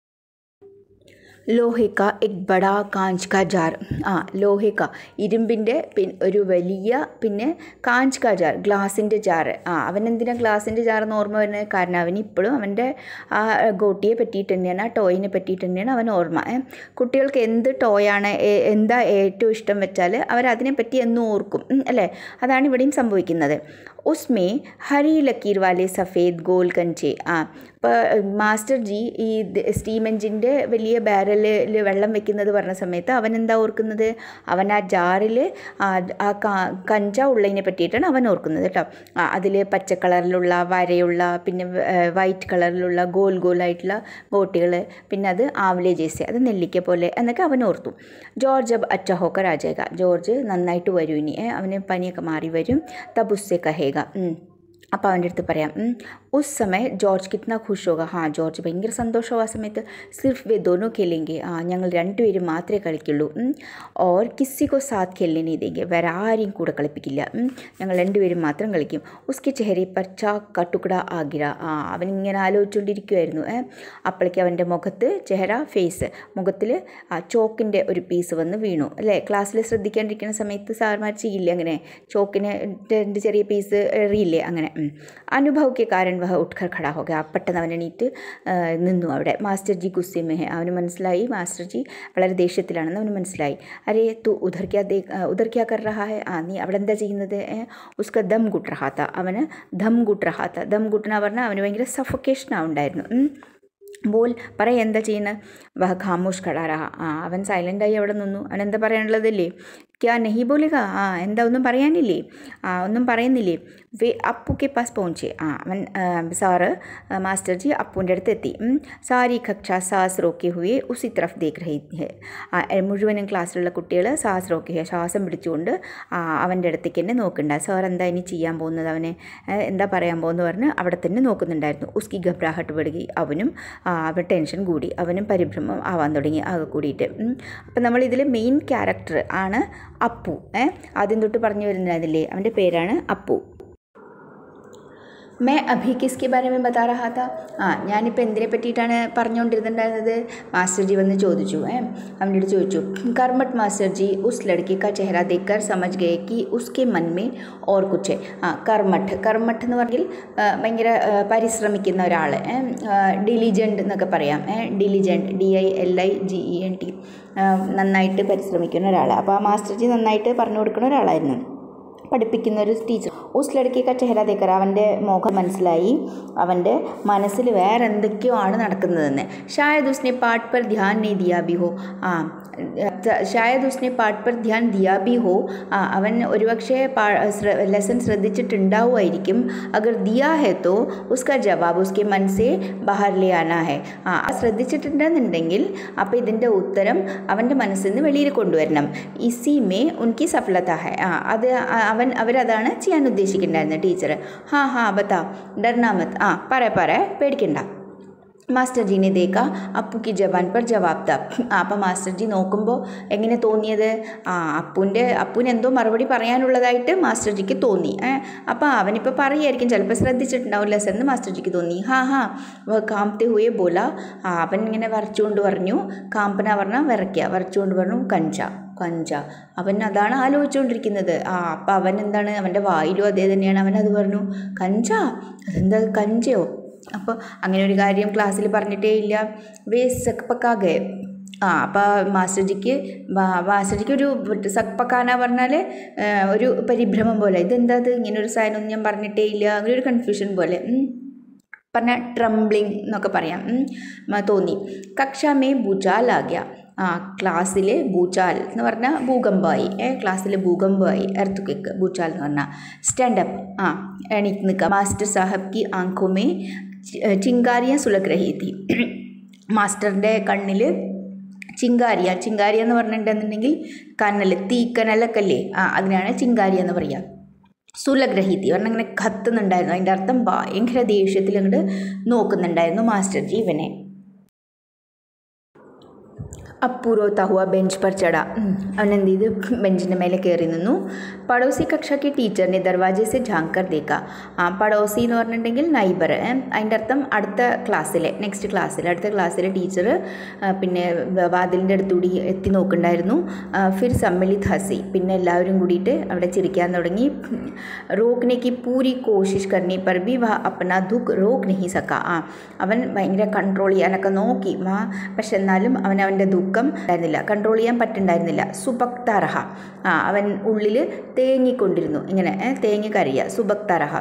ലോഹിക്ക എക് ബഡാ കാഞ്ച് കാ ജാർ ആ ലോഹിക്ക ഇരുമ്പിൻ്റെ പിൻ ഒരു വലിയ പിന്നെ കാഞ്ച് കാ ജാർ ഗ്ലാസിൻ്റെ ജാറ് ആ അവൻ എന്തിനാ ഗ്ലാസിൻ്റെ ജാറെന്ന് ഓർമ്മ വരുന്നത് കാരണം അവൻ ഇപ്പോഴും അവൻ്റെ ആ ഗോട്ടിയെ പറ്റിയിട്ട് തന്നെയാണ് ആ ടോയിനെ പറ്റിയിട്ട് തന്നെയാണ് അവൻ ഓർമ്മ കുട്ടികൾക്ക് എന്ത് ടോയാണ് എന്താ ഏറ്റവും ഇഷ്ടം വെച്ചാൽ അവരതിനെ പറ്റി എന്നും ഓർക്കും അല്ലേ അതാണ് ഇവിടെയും സംഭവിക്കുന്നത് ഉസ്മേ ഹരി ലക്കീർ വാലെ സഫേദ് ഗോൽ കഞ്ചെ ആ ഇപ്പോൾ മാസ്റ്റർ ജി ഈ സ്റ്റീം എഞ്ചിൻ്റെ വലിയ ബാരലിൽ വെള്ളം വെക്കുന്നത് പറഞ്ഞ സമയത്ത് അവൻ എന്താ ഓർക്കുന്നത് അവൻ ആ ജാറിൽ ആ കഞ്ച ഉള്ളതിനെ പറ്റിയിട്ടാണ് അവൻ ഓർക്കുന്നത് കേട്ടോ അതിൽ പച്ച കളറിലുള്ള വരയുള്ള പിന്നെ വൈറ്റ് കളറിലുള്ള ഗോൽ ഗോലായിട്ടുള്ള ഗോട്ടികൾ പിന്നെ അത് ആവലെ ജേസെ അത് നെല്ലിക്ക പോലെ എന്നൊക്കെ അവൻ ഓർത്തു ജോർജ് അബ് അച്ച ഹോക്കർ ആജേക ജോർജ് നന്നായിട്ട് വരും ഇനി അവന് പനിയൊക്കെ മാറി വരും തബുസ്സെ കഹേക അപ്പോൾ അവൻ്റെ അടുത്ത് പറയാം ഉസ് സമയ ജോർജ് കിतना खुश होगा हाँ ജോർജ് ഭയങ്കര സന്തോഷവും ആ സമയത്ത് സിർഫ് വേ ദോനോ खेलेंगे ആ ഞങ്ങൾ രണ്ടുപേരും മാത്രമേ കളിക്കുള്ളൂ ഓർ കിസ്സിക്കോ സാത്ത് खेलने नहीं देंगे വേറെ ആരെയും കൂടെ കളിപ്പിക്കില്ല ഞങ്ങൾ രണ്ടുപേരും മാത്രം കളിക്കും ഉസ്കി ചെഹരെ പർ ചാക്ക് ക ടുക്കട ആകിര ആ അവനിങ്ങനെ ആലോചിച്ചുകൊണ്ടിരിക്കുമായിരുന്നു അപ്പോഴേക്ക് അവൻ്റെ മുഖത്ത് ചെഹര ഫേസ് മുഖത്തിൽ ആ ചോക്കിൻ്റെ ഒരു പീസ് വന്ന് വീണു അല്ലേ ക്ലാസ്സിൽ ശ്രദ്ധിക്കാണ്ടിരിക്കുന്ന സമയത്ത് സാർമാർ ചെയ്യില്ലേ അങ്ങനെ ചോക്കിന് ചെറിയ പീസ് എറിയില്ലേ അങ്ങനെ അനുഭവക്ക് കാരൻ വഹ ഉട്ട്കർ ഖടാ ഹോ ഗയ പെട്ടെന്ന് അവൻ എണീറ്റ് നിന്നു അവിടെ മാസ്റ്റർ ജി ഗുസ്സെ മേ ഹെ അവന് മനസ്സിലായി മാസ്റ്റർ ജി വളരെ ദേഷ്യത്തിലാണെന്ന് അവന് മനസ്സിലായി അരേ തു ഉധർ ക്യാ ദേ ഉധർ ക്യാ കർ റഹാ ഹെ ആ നീ അവിടെ എന്താ ചെയ്യുന്നത് ഉസ്ക ദം ഗുട്ട് റഹാത്ത അവന് ദം ഗുട്ട് റഹാത്ത ദം ഗുട്ടന പറഞ്ഞാൽ അവന് ഭയങ്കര സഫക്കേഷനാണ് ഉണ്ടായിരുന്നു ബോൽ പറയ എന്താ ചെയ്യുന്നത് വഹ ഖാമോഷ് ഖടാറഹ ആ അവൻ സൈലൻ്റായി അവിടെ നിന്നു അവൻ എന്താ പറയാനുള്ളതല്ലേ ക്യാ നഹി ബോലുക ആ എന്താ ഒന്നും പറയാനില്ലേ ആ ഒന്നും പറയുന്നില്ലേ വേ അപ്പു കെ പാസ് പहुंचे ആ അവൻ സാറ് മാസ്റ്റർ ജി അപ്പുവിൻ്റെ അടുത്ത് എത്തി സാരി കക്ഷ സാസ് റോക്കെ ഹുയെ ഉസി തറഫ് ദേഖ് രഹി ഹെ മുഴുവനും ക്ലാസ്സിലുള്ള കുട്ടികൾ സാസ് റോക്കെ ഹെ ശ്വാസം പിടിച്ചുകൊണ്ട് അവൻ്റെ അടുത്തേക്ക് തന്നെ നോക്കുന്നുണ്ട് സാർ എന്താ ഇനി ചെയ്യാൻ പോകുന്നത് അവനെ എന്താ പറയാൻ പോകുന്നത് പറഞ്ഞ് അവിടെ തന്നെ നോക്കുന്നുണ്ടായിരുന്നു ഉസ്കി ഘബ്രാഹട്ട് പെടുകി അവനും അവൻ ടെൻഷൻ കൂടി അവനും പരിഭ്രമം ആവാൻ തുടങ്ങി ആകെ കൂടിയിട്ട് അപ്പം നമ്മൾ ഇതിൽ മെയിൻ ക്യാരക്ടർ ആണ് അപ്പു ഏ ആദ്യം തൊട്ട് പറഞ്ഞു വരുന്നതില്ലേ അവൻ്റെ പേരാണ് അപ്പു മേ അഭി കിസ്കെ ബാരെ മേ ബതാ രഹാ താ ആ ഞാനിപ്പോൾ എന്തിനെ പറ്റിയിട്ടാണ് പറഞ്ഞുകൊണ്ടിരുന്നുണ്ടായിരുന്നത് മാസ്റ്റർ ജി വന്ന് ചോദിച്ചു ഏ അവൻ്റെ അടുത്ത് ചോദിച്ചു കർമ്മട്ട് മാസ്റ്റർ ജി ഉസ് ലड़के का चेहरा देखकर समझ गए कि उसके मन में और कुछ है ആ കർമ്മട്ട് കർമ്മട്ട് എന്ന് പറഞ്ഞാൽ ഭയങ്കര പരിശ്രമിക്കുന്ന ഒരാൾ ഡിലിജൻറ്റ് എന്നൊക്കെ പറയാം diligent D I L I G E N T നന്നായിട്ട് പരിശ്രമിക്കുന്ന ഒരാൾ അപ്പോൾ ആ മാസ്റ്റർ ജി നന്നായിട്ട് പറഞ്ഞു കൊടുക്കുന്ന ഒരാളായിരുന്നു പഠിപ്പിക്കുന്ന ഒരു ടീച്ചർ ഉസ് ലड़के ചെഹര ദേക്കർ അവൻ്റെ മുഖം മനസ്സിലായി അവൻ്റെ മനസ്സിൽ വേറെ എന്തൊക്കെയോ ആണ് നടക്കുന്നതെന്ന് ഷായദ് ഉസ്നെ പാട്ട് പർ ധ്യാൻ നെയ് ദിയാ ബി ഹോ ആ ഷായദ് ഉസ്നെ പാട്ട് പർ ധ്യാൻ ദിയാ ബി ഹോ ആ അവൻ ഒരുപക്ഷെ പാ ലെസൺ ശ്രദ്ധിച്ചിട്ടുണ്ടാവുമായിരിക്കും അഗർ ദിയാ ഹെ തോ ഉസ്ക ജവാബ് ഉസ്കെ മനസ്സെ ബഹാർ ലേ ആനാ ഹെ ആ ശ്രദ്ധിച്ചിട്ടുണ്ടെന്നുണ്ടെങ്കിൽ അപ്പോൾ ഇതിൻ്റെ ഉത്തരം അവൻ്റെ മനസ്സിൽ നിന്ന് വെളിയിൽ കൊണ്ടുവരണം ഇസി മേ ഉൻകി സഫലത ഹെ ആ അത് അവൻ അവരതാണ് ചെയ്യാൻ ഉദ്ദേശിക്കുന്നുണ്ടായിരുന്നത് ടീച്ചർ ഹാ ഹാ ബത്താ ഡർനാമത് ആ പറ പറ പേടിക്കണ്ട മാസ്റ്റർ ജീനെ ദേക്ക അപ്പുക്ക് ജവാൻ പർ ജവാബ് ത അപ്പം മാസ്റ്റർ ജി നോക്കുമ്പോൾ എങ്ങനെ തോന്നിയത് ആ അപ്പുൻ്റെ അപ്പുവിന് എന്തോ മറുപടി പറയാനുള്ളതായിട്ട് മാസ്റ്റർ ജിക്ക് തോന്നി അപ്പോൾ അവനിപ്പോൾ പറയുമായിരിക്കും ചിലപ്പോൾ ശ്രദ്ധിച്ചിട്ടുണ്ടാവില്ല എന്ന് മാസ്റ്റർ ജിക്ക് തോന്നി ഹാ ഹാ കാമ്പത്തെ ഹുയെ ബോല ആ അവൻ ഇങ്ങനെ വരച്ചുകൊണ്ട് പറഞ്ഞു കാമ്പന പറഞ്ഞാൽ വിറയ്ക്കുക വരച്ചുകൊണ്ട് പറഞ്ഞു കഞ്ച കഞ്ച അവൻ അതാണ് ആലോചിച്ചുകൊണ്ടിരിക്കുന്നത് ആ അപ്പം അവൻ എന്താണ് അവൻ്റെ വായിലും അതേ തന്നെയാണ് അവൻ അത് പറഞ്ഞു കഞ്ച അതെന്താ കഞ്ചയോ അപ്പോൾ അങ്ങനെ ഒരു കാര്യം ക്ലാസ്സിൽ പറഞ്ഞിട്ടേ ഇല്ല വേ സക്പക്കാകെ ആ അപ്പോൾ മാസ്റ്റർജിക്ക് മാസ്റ്റർജിക്ക് ഒരു സക്പക്കാന പറഞ്ഞാൽ ഒരു പരിഭ്രമം പോലെ ഇതെന്താ ഇത് ഇങ്ങനെ ഒരു സാധനം ഞാൻ പറഞ്ഞിട്ടേ ഇല്ല അങ്ങനെ ഒരു കൺഫ്യൂഷൻ പോലെ പറഞ്ഞ ട്രംബ്ലിങ് എന്നൊക്കെ പറയാം തോന്നി കക്ഷാമേ ഭുജാലാഗ്യ ആ ക്ലാസ്സിൽ ഭൂചാൽ എന്ന് പറഞ്ഞാൽ ഭൂകമ്പമായി ഏ ക്ലാസ്സിൽ ഭൂകമ്പമായി എർത്ത് ക്വിക്ക് ഭൂചാൽ എന്ന് പറഞ്ഞാൽ സ്റ്റാൻഡപ്പ് ആ എണീറ്റ് നിൽക്കുക മാസ്റ്റർ സാഹബ് കി ആങ്കോമേ ചിങ്കാരിയ സുലഗ് രഹി തി മാസ്റ്ററിൻ്റെ കണ്ണിൽ ചിങ്കാരിയ ചിങ്കാരിയ എന്ന് പറഞ്ഞിട്ടുണ്ടെന്നുണ്ടെങ്കിൽ കനൽ തീക്കനലൊക്കെ അല്ലേ ആ അതിനാണ് ചിങ്കാരിയ എന്ന് പറയുക സുലഗ്രഹീതി പറഞ്ഞാൽ ഇങ്ങനെ കത്തുന്നുണ്ടായിരുന്നു അതിൻ്റെ അർത്ഥം ഭയങ്കര ദേഷ്യത്തിൽ അങ്ങോട്ട് നോക്കുന്നുണ്ടായിരുന്നു മാസ്റ്റർ ജീവനെ അപ്പൂരോത്ത ഹുവ ബെഞ്ച് പർ ചട അവൻ എന്ത് ചെയ്ത് ബെഞ്ചിൻ്റെ മേലെ കയറി നിന്നു പടോസി കക്ഷയ്ക്ക് ടീച്ചറിനെ ദർവാജെ സെ ജാങ്കർ ദേക്ക ആ പടോസി എന്ന് പറഞ്ഞിട്ടുണ്ടെങ്കിൽ നൈബർ അതിൻ്റെ അർത്ഥം അടുത്ത ക്ലാസ്സിലെ നെക്സ്റ്റ് ക്ലാസ്സിൽ അടുത്ത ക്ലാസ്സിലെ ടീച്ചർ പിന്നെ വാതിലിൻ്റെ അടുത്തുകൂടി എത്തി നോക്കുന്നുണ്ടായിരുന്നു ഫിർ സമ്മിളിത് ഹസി പിന്നെ എല്ലാവരും കൂടിയിട്ട് അവിടെ ചിരിക്കാൻ തുടങ്ങി റോക്കിനേക്ക് പൂരി കോശിഷ് കർണി പർ ബി വ അപ്പന ദുഃഖ് റോക്ക് നഹി സക്ക ആ അവൻ ഭയങ്കര കൺട്രോൾ ചെയ്യാനൊക്കെ നോക്കി പക്ഷെ എന്നാലും അവൻ അവൻ്റെ ദുഃഖം ഉണ്ടായിരുന്നില്ല കൺട്രോൾ ചെയ്യാൻ പറ്റുന്നുണ്ടായിരുന്നില്ല സുബക്താരഹ ആ അവൻ ഉള്ളിൽ തേങ്ങിക്കൊണ്ടിരുന്നു ഇങ്ങനെ തേങ്ങി കരയുക സുബക്താരഹ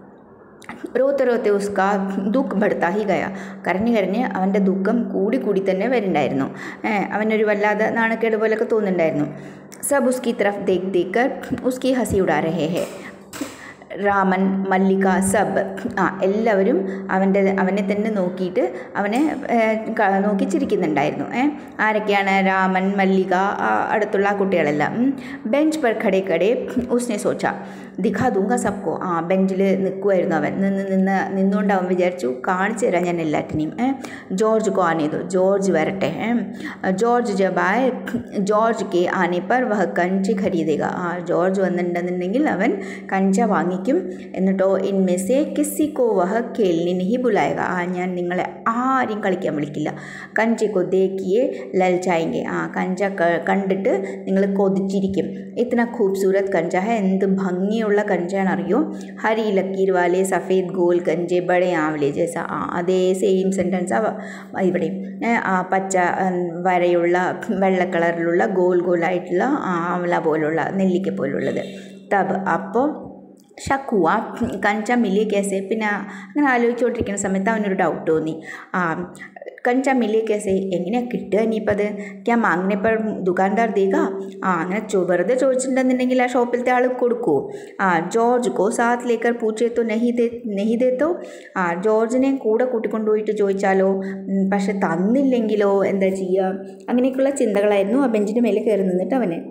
റോത്തെ റോത്തെ ഉസ്ക ദുഃഖ് ബടുത്താ ഹി ഗയ കരഞ്ഞ് കരഞ്ഞ് അവൻ്റെ ദുഃഖം കൂടി കൂടി തന്നെ വരുന്നുണ്ടായിരുന്നു അവനൊരു വല്ലാതെ നാണക്കേട് പോലൊക്കെ തോന്നുന്നുണ്ടായിരുന്നു സബ് ഉസ്കി തരഫ് ദേഖ് ദേക്കർ ഉസ്കി ഹസി ഉടാ രഹേ ഹേ രാമൻ മല്ലിക സബ് ആ എല്ലാവരും അവൻ്റെ അവനെ തന്നെ നോക്കിയിട്ട് അവനെ നോക്കി ചിരിക്കുന്നുണ്ടായിരുന്നു ഏ ആരൊക്കെയാണ് രാമൻ മല്ലിക അടുത്തുള്ള കുട്ടികളെല്ലാം ബെഞ്ച് പർ ഖടേ ഖടേ ഉസ്നെ സോച്ച ദിഖാ ദൂങ്ക സബ്കോ ആ ബെഞ്ചിൽ നിൽക്കുമായിരുന്നു അവൻ നിന്ന് നിന്ന് നിന്നുകൊണ്ട് അവൻ വിചാരിച്ചു കാണിച്ചു തരാം ഞാൻ എല്ലാറ്റിനെയും ഏ ജോർജ് കോ ആനെ ദോ ജോർജ് വരട്ടെ ഏ ജോർജ് ജബായ ജോർജ് കെ ആനെ പർ വഹ കഞ്ച് ഖരീദേക ആ ജോർജ് വന്നിട്ടുണ്ടെന്നുണ്ടെങ്കിൽ അവൻ കഞ്ച വാങ്ങിക്കും എന്നിട്ടോ ഇൻമെസെ കിസിക്കോ വഹ കേലിനി നഹി ബുലായക ആ ഞാൻ നിങ്ങളെ ആരെയും കളിക്കാൻ വിളിക്കില്ല കഞ്ചിക്കോ ദേക്കിയെ ലൽച്ചായെങ്കിൽ ആ കഞ്ച കണ്ടിട്ട് നിങ്ങൾ കൊതിച്ചിരിക്കും ഇത്ര ഖൂബ്സൂരത് കഞ്ച ഹെ എന്ത് ഭംഗിയുള്ള കഞ്ചാണെന്നറിയോ ഹരി ലക്കീർ വാലെ സഫേദ് ഗോൽ കഞ്ചെ ബടെ ആവലെ ജേസ ആ അതേ സെയിം സെൻറ്റൻസ് ഇവിടെ ആ പച്ച വരയുള്ള വെള്ള കളറിലുള്ള ഗോൽ ഗോലായിട്ടുള്ള ആവല പോലുള്ള നെല്ലിക്ക പോലുള്ളത് തബ് അപ്പോൾ ഷക്കുവ കഞ്ച മില്ലിയ കേസ് പിന്നെ അങ്ങനെ ആലോചിച്ചുകൊണ്ടിരിക്കുന്ന സമയത്ത് അവനൊരു ഡൗട്ട് തോന്നി ആ കഞ്ച മില്ലിയ കേസ് എങ്ങനെയാണ് കിട്ടുക ഇനിയിപ്പോൾ അത് ക്യാ മാങ്ങിനപ്പോൾ ദുകാൻദാർ ദേക ആ അങ്ങനെ ചോ വെറുതെ ചോദിച്ചിട്ടുണ്ടെന്നുണ്ടെങ്കിൽ ആ ഷോപ്പിലത്തെ ആൾ കൊടുക്കുമോ ആ ജോർജ് കോ സാത്ത് ലേക്കർ പൂച്ചേത്തോ നെഹി ദേ നെഹി ദേത്തോ ആ ജോർജിനെ കൂടെ കൂട്ടിക്കൊണ്ടുപോയിട്ട് ചോദിച്ചാലോ പക്ഷെ തന്നില്ലെങ്കിലോ എന്താ ചെയ്യുക അങ്ങനെയൊക്കെയുള്ള ചിന്തകളായിരുന്നു ആ ബെഞ്ചിൻ്റെ മേലെ കയറി നിന്നിട്ട് അവന്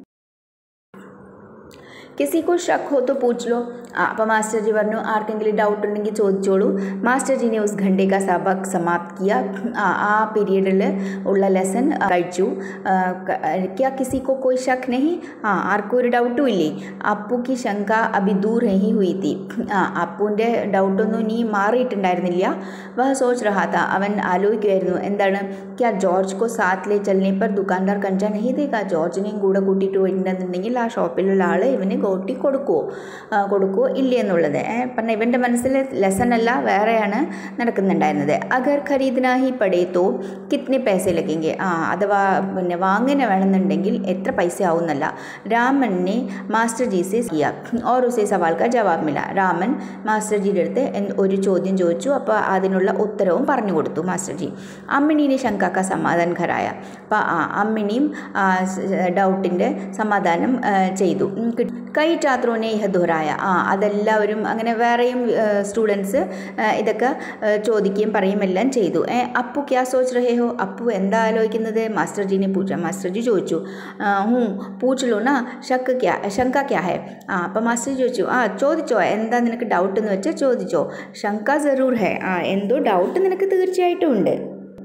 किसी को शक हो तो पूछ लो അപ്പോൾ മാസ്റ്റർ ജി പറഞ്ഞു ആർക്കെങ്കിലും ഡൗട്ട് ഉണ്ടെങ്കിൽ ചോദിച്ചോളൂ മാസ്റ്റർ ജിനെ ഉസ് ഘണ്ടെ കാ സബക് സമാപ്ത് കിയ ആ ആ പീരീഡിൽ ഉള്ള ലെസൺ കഴിച്ചു ക്യാ കിസി കോ കോയി ഷക്ക് നഹി ആ ആർക്കും ഒരു ഡൗട്ടും ഇല്ലേ അപ്പു കി ശങ്ക അഭി ദൂർ നഹി ഹുയി തി ആ അപ്പുവിൻ്റെ ഡൗട്ടൊന്നും ഇനി മാറിയിട്ടുണ്ടായിരുന്നില്ല വഹ സോച്ച് റഹാത്ത അവൻ ആലോചിക്കുമായിരുന്നു എന്താണ് ക്യാ ജോർജ് കോ സാത്ത് ലേ ചലനെ പർ ദുക്കാൻദാർ കഞ്ച നഹി ദേക്കാ ജോർജിനെയും കൂടെ കൂട്ടിയിട്ട് പോയിട്ടുണ്ടെന്നുണ്ടെങ്കിൽ ആ ഷോപ്പിലുള്ള ആൾ ഇവൻ ഇവന് ഗോട്ടി കൊടുക്കുമോ ആ, കൊടുക്കുമോ ഇല്ലേ എന്നുള്ളത് ഏ, പറഞ്ഞ ഇവൻ്റെ മനസ്സിൽ ലെസൺ അല്ല വേറെയാണ് നടക്കുന്നുണ്ടായിരുന്നത് അഗർ ഖരീദിന ഹി പടേ തോ കിത്നെ പൈസ ലഗെങ്കെ ആ അഥവാ പിന്നെ വാങ്ങുന്ന വേണമെന്നുണ്ടെങ്കിൽ എത്ര പൈസ ആവുന്നല്ല രാമനെ മാസ്റ്റർ ജി സെ കിയ ഓർ ഉസേ സവാൽ കാ ജവാബ് മില രാമൻ മാസ്റ്റർ ജിയുടെ അടുത്ത് എന്ത് ഒരു ചോദ്യം ചോദിച്ചു അപ്പോൾ അതിനുള്ള ഉത്തരവും പറഞ്ഞു കൊടുത്തു മാസ്റ്റർ ജി അമ്മിണീനെ ശങ്കാക്ക സമാധാൻ ഖരായ അപ്പോൾ ആ അമ്മിണിയും ഡൗട്ടിൻ്റെ സമാധാനം ആ, ചെയ്തു ഉം, കിട്ടി. കൈ ഛാത്രോനെ യഹ ദുഹറായ ആ അതെല്ലാവരും അങ്ങനെ വേറെയും സ്റ്റുഡൻസ് ഇതൊക്കെ ആ, ചോദിക്കുകയും പറയും എല്ലാം ചെയ്തു ഏ അപ്പു ക്യാ സോച്ച് റഹേ ഹോ അപ്പു എന്താ ആലോചിക്കുന്നത് മാസ്റ്റർ ജിനെ പൂച്ച മാസ്റ്റർ ജി ചോദിച്ചു ആ, ഹൂ പൂച്ചലോ നാ ഷക്ക് ക്യാ ശങ്ക ക്യാ ഹേ ആ അപ്പം മാസ്റ്റർ ജി ചോദിച്ചു ആ ചോദിച്ചോ എന്താ നിനക്ക് ഡൗട്ട് എന്ന് വെച്ചാൽ ചോദിച്ചോ ശങ്ക ജറൂർ ഹേ ആ എന്തോ ഡൗട്ട് നിനക്ക് തീർച്ചയായിട്ടും ഉണ്ട്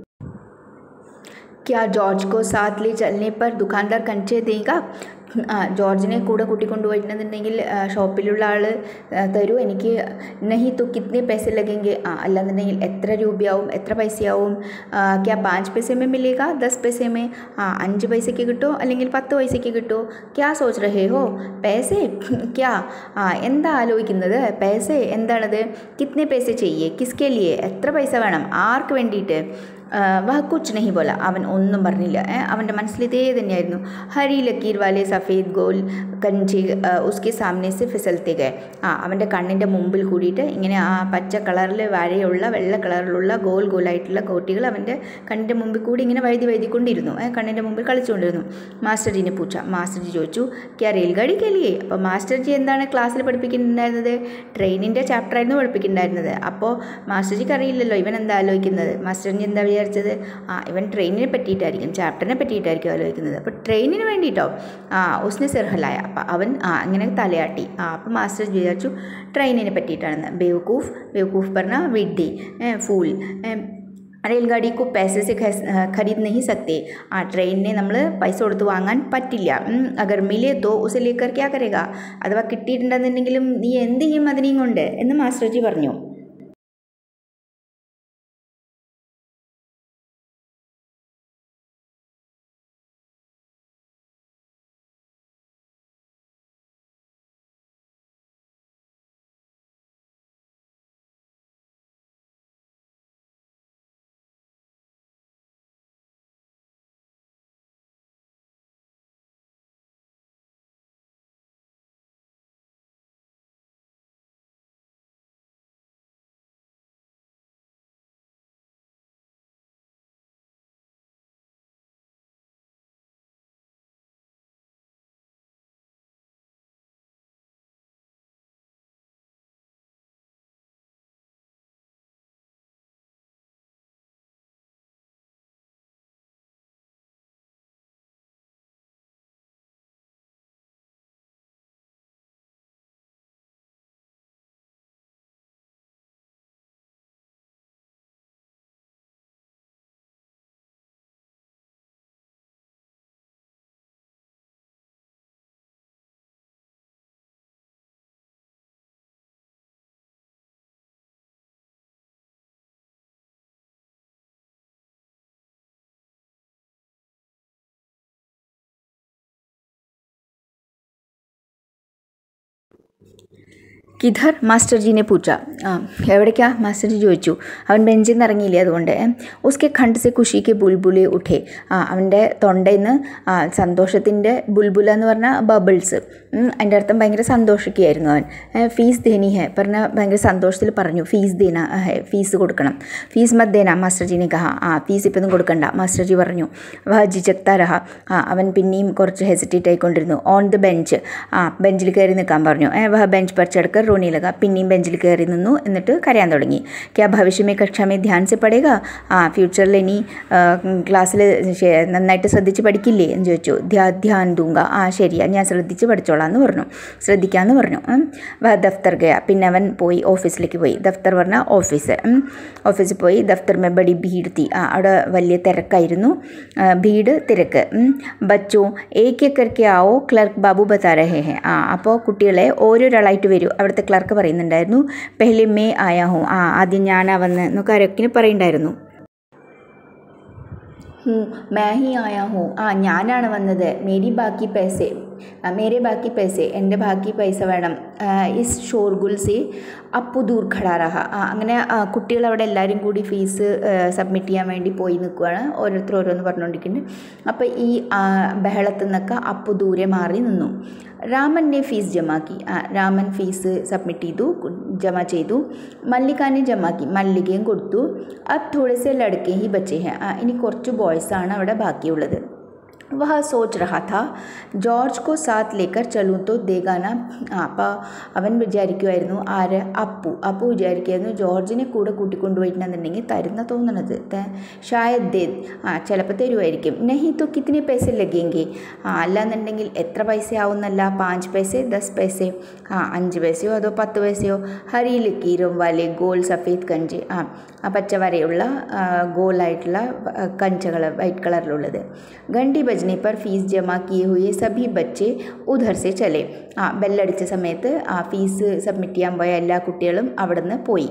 क्या जॉर्ज को साथ ले चलने पर दुकानदार कंचे देगा ആ ജോർജിനെ കൂടെ കൂട്ടിക്കൊണ്ടുപോയിട്ടുണ്ടെന്നുണ്ടെങ്കിൽ ഷോപ്പിലുള്ള ആൾ തരൂ എനിക്ക് നഹി തു കിത്നെ പൈസ ലഗെങ്കിൽ ആ അല്ലാന്നുണ്ടെങ്കിൽ എത്ര രൂപയാവും എത്ര പൈസയാവും ആ, ക്യാ പാഞ്ച് പൈസ മേ മിലേഗ ദസ് പൈസ മേ ആ അഞ്ച് പൈസയ്ക്ക് കിട്ടുമോ അല്ലെങ്കിൽ പത്ത് പൈസയ്ക്ക് കിട്ടുമോ ക്യാ സോച്ച് റഹേ ഹോ പൈസ ക്യാ ആ എന്താ ആലോചിക്കുന്നത് പൈസ എന്താണത് കിത്നെ പൈസ ചെയ്യേ കിസ്കെ ലിയേ എത്ര പൈസ വേണം ആർക്ക് വേണ്ടിയിട്ട് ആ, വഹ കുച്ച് നഹി ബോല അവൻ ഒന്നും പറഞ്ഞില്ല ഏ, അവൻ്റെ മനസ്സിൽ ഇതേ തന്നെയായിരുന്നു ഹരി ലക്കീർ വാലെ സഫേദ് ഗോൽ കഞ്ചി ആ, ഉസ്കെ സാമനെ സെ ഫിസൽത്തെ ഗേ ആ അവൻ്റെ കണ്ണിൻ്റെ മുമ്പിൽ കൂടിയിട്ട് ഇങ്ങനെ ആ പച്ച കളറിൽ വരയുള്ള വെള്ള കളറിലുള്ള ഗോൽ ഗോലായിട്ടുള്ള കോട്ടികൾ അവൻ്റെ കണ്ണിൻ്റെ മുമ്പിൽ കൂടി ഇങ്ങനെ വഴുതി വഴുതിക്കൊണ്ടിരുന്നു ഏ, കണ്ണിൻ്റെ മുമ്പിൽ കളിച്ചുകൊണ്ടിരുന്നു മാസ്റ്റർ ജിനെ പൂച്ച മാസ്റ്റർ ജി ചോദിച്ചു ക്യാ റെയിൽഗാഡി കലിയേ അപ്പോൾ മാസ്റ്റർ ജി എന്താണ് ക്ലാസ്സിൽ പഠിപ്പിക്കുന്നുണ്ടായിരുന്നത് ട്രെയിനിൻ്റെ ചാപ്റ്ററായിരുന്നു പഠിപ്പിക്കുന്നുണ്ടായിരുന്നത് അപ്പോൾ മാസ്റ്റർ ജിക്ക് അറിയില്ലല്ലോ ഇവൻ എന്താ ആലോചിക്കുന്നത് മാസ്റ്റർ ജി എന്താ വിചാരിച്ചത് ആ ഇവൻ ട്രെയിനിനെ പറ്റിയിട്ടായിരിക്കും ചാപ്റ്ററിനെ പറ്റിയിട്ടായിരിക്കും ആലോചിക്കുന്നത് അപ്പോൾ ട്രെയിനിന് വേണ്ടിയിട്ടോ ആ ഉസ്നെ സിർഹലായ അപ്പം അവൻ ആ അങ്ങനെ തലയാട്ടി ആ അപ്പം മാസ്റ്റർ ജി വിചാരിച്ചു ട്രെയിനിനെ പറ്റിയിട്ടാണെന്ന് ബേവക്കൂഫ് ബേവക്കൂഫ് പറഞ്ഞാൽ വിഡ്ഢി ഏ, ഫൂൾ ഏ, റെയിൽഗാഡി കോ പൈസ സെ ഖസ്- ഖരീദ് नहीं सकते ആ ട്രെയിനിനെ നമ്മൾ പൈസ കൊടുത്ത് വാങ്ങാൻ പറ്റില്ല ഉം, അഗർ മിലേ തോ ഉസെ ലേക്കർ ക്യാ കരേഗ അഥവാ കിട്ടിയിട്ടുണ്ടെന്നുണ്ടെങ്കിലും നീ എന്ത് ചെയ്യും അതിനെയും കൊണ്ട് എന്ന് മാസ്റ്റർജി പറഞ്ഞു കിധർ മാസ്റ്റർ ജീനെ പൂച്ച ആ എവിടേക്കാ മാസ്റ്റർ ജി ചോദിച്ചു അവൻ ബെഞ്ചിൽ നിന്ന് ഇറങ്ങിയില്ലേ അതുകൊണ്ട് ഏ. ഉസ്കെ ഖണ്ഡ് സെ ഖുഷിക്ക് ബുൽബുലെ ഉഠേ ആ അവൻ്റെ തൊണ്ടയിൽ നിന്ന് ആ സന്തോഷത്തിൻ്റെ ബുൽബുല എന്ന് പറഞ്ഞാൽ ബബിൾസ് അതിൻ്റെ അർത്ഥം ഭയങ്കര സന്തോഷിക്കുകയായിരുന്നു അവൻ ഏ, ഫീസ് ദേനി ഹെ പറഞ്ഞ ഭയങ്കര സന്തോഷത്തിൽ പറഞ്ഞു ഫീസ് ദേന ഹെ ഫീസ് കൊടുക്കണം ഫീസ് മത് ദേന മാസ്റ്റർ ജീനെ കഹ ആ ഫീസ് ഇപ്പം കൊടുക്കണ്ട മാസ്റ്റർ ജി പറഞ്ഞു വഹ ജിജക്ത രഹ ആ അവൻ പിന്നെയും കുറച്ച് ഹെസിറ്റേറ്റ് ആയിക്കൊണ്ടിരുന്നു ഓൺ ദ ബെഞ്ച് ആ ബെഞ്ചിൽ കയറി നിൽക്കാൻ പറഞ്ഞു ഏ വഹ ബെഞ്ച് पर चढ़कर रोने लगा പിന്നെയും ബെഞ്ചിൽ കയറി നിന്നു എന്നിട്ട് കരയാൻ തുടങ്ങി ക്യാ ഭവിഷ്യമേ കക്ഷാമേ ധ്യാൻ സെ പഠേക ആ ഫ്യൂച്ചറിൽ ഇനി ക്ലാസ്സിൽ നന്നായിട്ട് ശ്രദ്ധിച്ച് പഠിക്കില്ലേ എന്ന് ചോദിച്ചു ധ്യാ ധ്യാൻ ദൂങ്ക ആ ശരിയാ ഞാൻ ശ്രദ്ധിച്ച് പഠിച്ചോളാം എന്ന് പറഞ്ഞു ശ്രദ്ധിക്കാമെന്ന് പറഞ്ഞു ഉം. വ ദഫ്തർ ഗയ പിന്നെ അവൻ പോയി ഓഫീസിലേക്ക് പോയി ദഫ്തർ പറഞ്ഞാൽ ഓഫീസ് ഉം. ഓഫീസിൽ പോയി ദഫ്തർ മേ ബഡി ഭീഡ് തീ ആ അവിടെ വലിയ തിരക്കായിരുന്നു ആ, ഭീഡ് തിരക്ക് ഉം. ബച്ചോ ഏക്ക് കർക്കെ ആവോ ക്ലർക്ക് ബാബു ബത്താ രഹേ ഹെ ആ അപ്പോൾ കുട്ടികളെ ഓരോരാളായിട്ട് വരൂ അവിടുത്തെ ക്ലർക്ക് പറയുന്നുണ്ടായിരുന്നു പെഹ്ലെ മേ ആയാ ഹോ ആ ആദ്യം ഞാനാ വന്ന് എന്നൊക്കെ ആരൊക്കെ പറയുണ്ടായിരുന്നു ഹൂ മേ ഹി ആയാ ഹൂ ആ ഞാനാണ് വന്നത് മേരി ബാക്കി പൈസ മേരെ ബാക്കി പൈസ എൻ്റെ ബാക്കി പൈസ വേണം ഇസ് ഷോർഗുൽ സി അപ്പു ദൂർ ഖടാറഹ അങ്ങനെ കുട്ടികൾ അവിടെ എല്ലാവരും കൂടി ഫീസ് സബ്മിറ്റ് ചെയ്യാൻ വേണ്ടി പോയി നിൽക്കുകയാണ് ഓരോരുത്തർ ഓരോന്ന് പറഞ്ഞുകൊണ്ടിരിക്കുന്നുണ്ട് അപ്പോൾ ഈ ബഹളത്തിൽ നിന്നൊക്കെ അപ്പു ദൂരെ മാറി നിന്നു രാമനെ ഫീസ് ജമാക്കി രാമൻ ഫീസ് സബ്മിറ്റ് ചെയ്തു ജമ ചെയ്തു മല്ലികാനെ ജമാക്കി മല്ലികയും കൊടുത്തു അബ് തോടെ ലടുക്കെ ഹി ബച്ചെ ഹെ ഇനി കുറച്ച് ബോയ്സാണ് അവിടെ ബാക്കിയുള്ളത് वह सोच रहा था ജോർജ് കോ സാത്ത് ലേക്കർ ചലൂ തോ ദേഗാന അപ്പോൾ അവൻ വിചാരിക്കുമായിരുന്നു ആര് അപ്പു അപ്പു വിചാരിക്കുമായിരുന്നു ജോർജിനെ കൂടെ കൂട്ടിക്കൊണ്ടുപോയിട്ടുണ്ടെന്നുണ്ടെങ്കിൽ തരുന്ന തോന്നണത് ഷായദ് ദേ ആ ചിലപ്പോൾ തരുമായിരിക്കും നഹി തോ കിത്തിനെ പൈസ ലഗേങ്കി ആ അല്ലാന്നുണ്ടെങ്കിൽ എത്ര പൈസ ആവുന്നല്ല പാഞ്ച് പൈസ ദസ് പൈസ ആ അഞ്ച് പൈസയോ അതോ പത്ത് പൈസയോ ഹരി ലക്കീരും വാലെ ഗോൾ സഫേദ് കഞ്ച് ആ ആ പച്ച വരെയുള്ള ഗോളായിട്ടുള്ള കഞ്ചകൾ വൈറ്റ് കളറിലുള്ളത് ഗണ്ടി ബജനെ पर ഫീസ് ജമാ കിए हुए സഭി ബच्चे ഉധർ സെ ചലെ ആ ബെല്ലടിച്ച സമയത്ത് ആ ഫീസ് സബ്മിറ്റ് ചെയ്യാൻ പോയ എല്ലാ കുട്ടികളും അവിടുന്ന് പോയി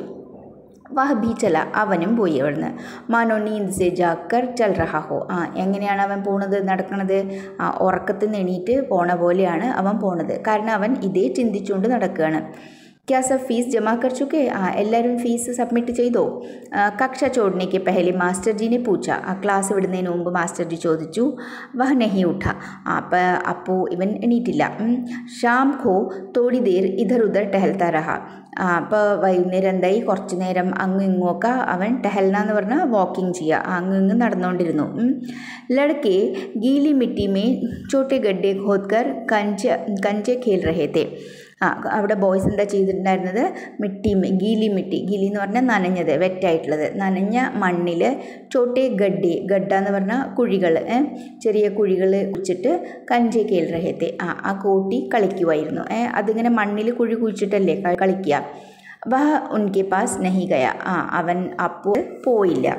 വഹ ഭീ ചല അവനും പോയി അവിടുന്ന് മാനോ നീന്ത് സെ ജാക്കർ ചൽ റഹാ ഹോ ആ എങ്ങനെയാണ് അവൻ പോണത് നടക്കണത് ആ ഉറക്കത്തിൽ നിന്ന് എണീറ്റ് പോണ പോലെയാണ് അവൻ പോണത് കാരണം അവൻ ഇതേ ചിന്തിച്ചുകൊണ്ട് നടക്കുകയാണ് क्या सब फीस जमा कर चुके ആ എല്ലാവരും ഫീസ് സബ്മിറ്റ് ചെയ്തോ കക്ഷ ചോടനയ്ക്ക് പഹലെ മാസ്റ്റർ ജിനെ പൂച്ച ആ ക്ലാസ് വിടുന്നതിന് മുമ്പ് മാസ്റ്റർ ജി ചോദിച്ചു വഹ നഹി ഉഠ അപ്പോൾ അപ്പോൾ ഇവൻ എണീറ്റില്ല ഷാം ഖോ തോടി ദേർ ഇധർ ഉധർ ടഹൽത്താ രഹ അപ്പോൾ വൈകുന്നേരം എന്തായി കുറച്ച് നേരം അങ്ങും ഇങ്ങുമൊക്കെ അവൻ ടെഹൽന എന്ന് പറഞ്ഞാൽ വാക്കിംഗ് ചെയ്യുക അങ്ങും ഇങ്ങും നടന്നുകൊണ്ടിരുന്നു ലड़के गीली मिट्टी में छोटे गड्ढे खोदकर कंच कंचे खेल रहे थे ആ അവിടെ ബോയ്സ് എന്താ ചെയ്തിട്ടുണ്ടായിരുന്നത് മിട്ടി ഗീലി മിട്ടി ഗീലി എന്ന് പറഞ്ഞാൽ നനഞ്ഞത് വെറ്റായിട്ടുള്ളത് നനഞ്ഞ മണ്ണിൽ ചോട്ടെ ഗഡ്ഡി ഗഡ്ഡ എന്ന് പറഞ്ഞാൽ കുഴികൾ ചെറിയ കുഴികൾ കുഴിച്ചിട്ട് കഞ്ചെ കേൽ റഹത്തെ ആ ആ കോട്ടി കളിക്കുമായിരുന്നു അതിങ്ങനെ മണ്ണിൽ കുഴി കുഴിച്ചിട്ടല്ലേ കളിക്കുക വഹ ഉൻകെ പാസ് നഹി ഗയ ആ അവൻ അപ്പോൾ പോയില്ല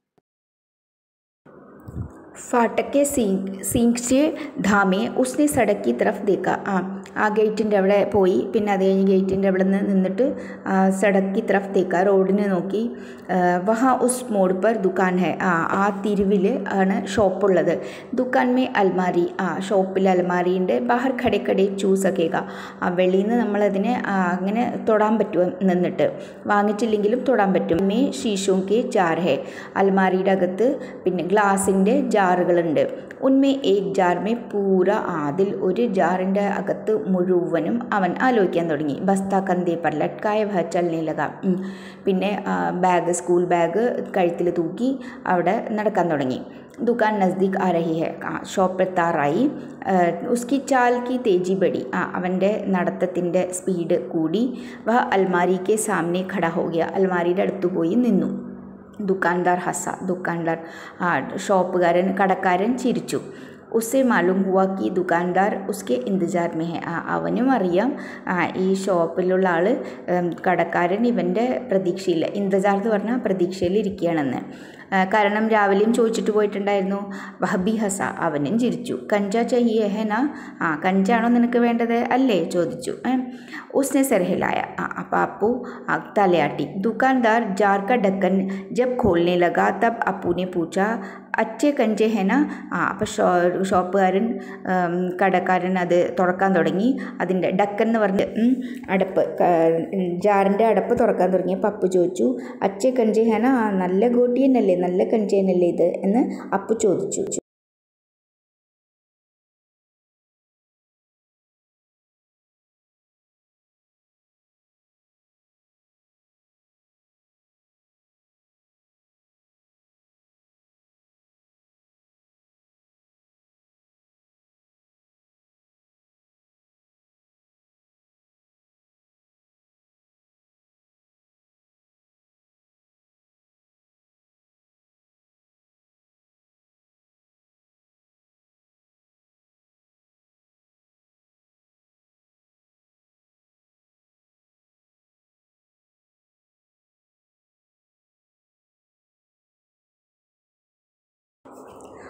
फाटक के सींग सींचे धामे उसने सड़क की तरफ देखा ആ ആ ഗേറ്റിൻ്റെ അവിടെ പോയി പിന്നെ അത് കഴിഞ്ഞ് ഗേറ്റിൻ്റെ അവിടെ നിന്ന് നിന്നിട്ട് സടക് की तरफ देखा റോഡിനെ നോക്കി വഹാ ഉസ് മോഡ് പർ ദുക്കാൻ ഹെ ആ ആ തിരുവിൽ ആണ് ഷോപ്പുള്ളത് ദുക്കാൻ മേ അൽമാരി ആ ഷോപ്പിൽ അൽമാരിയുണ്ട് ബഹർ ഖടെ ഖടെ ചൂ സക്കേക ആ വെളിയിൽ നിന്ന് നമ്മളതിനെ അങ്ങനെ തൊടാൻ പറ്റും നിന്നിട്ട് വാങ്ങിച്ചില്ലെങ്കിലും തൊടാൻ പറ്റും മേ ഷീഷോ കെ ജാർ ഹെ അൽമാരിയുടെ അകത്ത് പിന്നെ ഗ്ലാസിൻ്റെ ജാറുകളുണ്ട് ഉന്മേ ഏക് ജാർ മേ പൂര അതിൽ ഒരു ജാറിൻ്റെ അകത്ത് മുഴുവനും അവൻ ആലോചിക്കാൻ തുടങ്ങി ബസ്ത കന്തേ പർ ലട്കായ വഹ ചലനെ ലഗ പിന്നെ ബാഗ് സ്കൂൾ ബാഗ് കഴുത്തിൽ തൂക്കി അവിടെ നടക്കാൻ തുടങ്ങി ദുക്കാൻ നസ്ദീഖ് ആ രഹി ഹെ ഷോപ്പ് എത്താറായി ഉസ്കി ചാൽ കി തേജി ബടി ആ അവൻ്റെ നടത്തത്തിൻ്റെ സ്പീഡ് കൂടി വഹ അൽമാരി കെ സാമനെ ഖട ഹോ ഗയ അൽമാരിയുടെ അടുത്ത് പോയി നിന്നു ദുക്കാൻദാർ ഹസ ദുക്കാൻദാർ ആ ഷോപ്പുകാരൻ കടക്കാരൻ ചിരിച്ചു ഉസ്സെ മാലൂം ഹുവ കി ദുക്കാൻദാർ ഉസ്കെ ഇന്തിജാർ മേ ഹെ ആ അവനും അറിയാം ഈ ഷോപ്പിലുള്ള ആൾ കടക്കാരൻ ഇവൻ്റെ പ്രതീക്ഷയിൽ ഇന്തജാർ എന്ന് പറഞ്ഞാൽ പ്രതീക്ഷയിൽ ഇരിക്കുകയാണെന്ന് കാരണം രാവിലെയും ചോദിച്ചിട്ട് പോയിട്ടുണ്ടായിരുന്നു വഹബി ഹസ അവനും ചിരിച്ചു കഞ്ച ചഹിയെ ഹെന ആ കഞ്ചാണോ നിനക്ക് വേണ്ടത് അല്ലേ ചോദിച്ചു ഉസ്നെ സെർഹിലായ ആ അപ്പോൾ അപ്പു തലയാട്ടി ദുക്കാൻദാർ ജാർ ക ഡക്കൻ ജബ് ഖോൽനെ ലഗ തബ് അപ്പുനെ പൂച്ച അച്ചേ കഞ്ചെ ഹെന ആ അപ്പോൾ ഷോ ഷോപ്പുകാരൻ കടക്കാരൻ അത് തുറക്കാൻ തുടങ്ങി അതിൻ്റെ ഡക്കൻ എന്ന് പറഞ്ഞ് അടപ്പ് ജാറിൻ്റെ അടപ്പ് തുറക്കാൻ തുടങ്ങിയപ്പോൾ അപ്പു ചോദിച്ചു അച്ചേ കഞ്ചെ ഹെന ആ നല്ല ഗോട്ടിയനല്ലേ നല്ല കഞ്ചേനല്ലേ ഇത് എന്ന് അപ്പു ചോദിച്ചു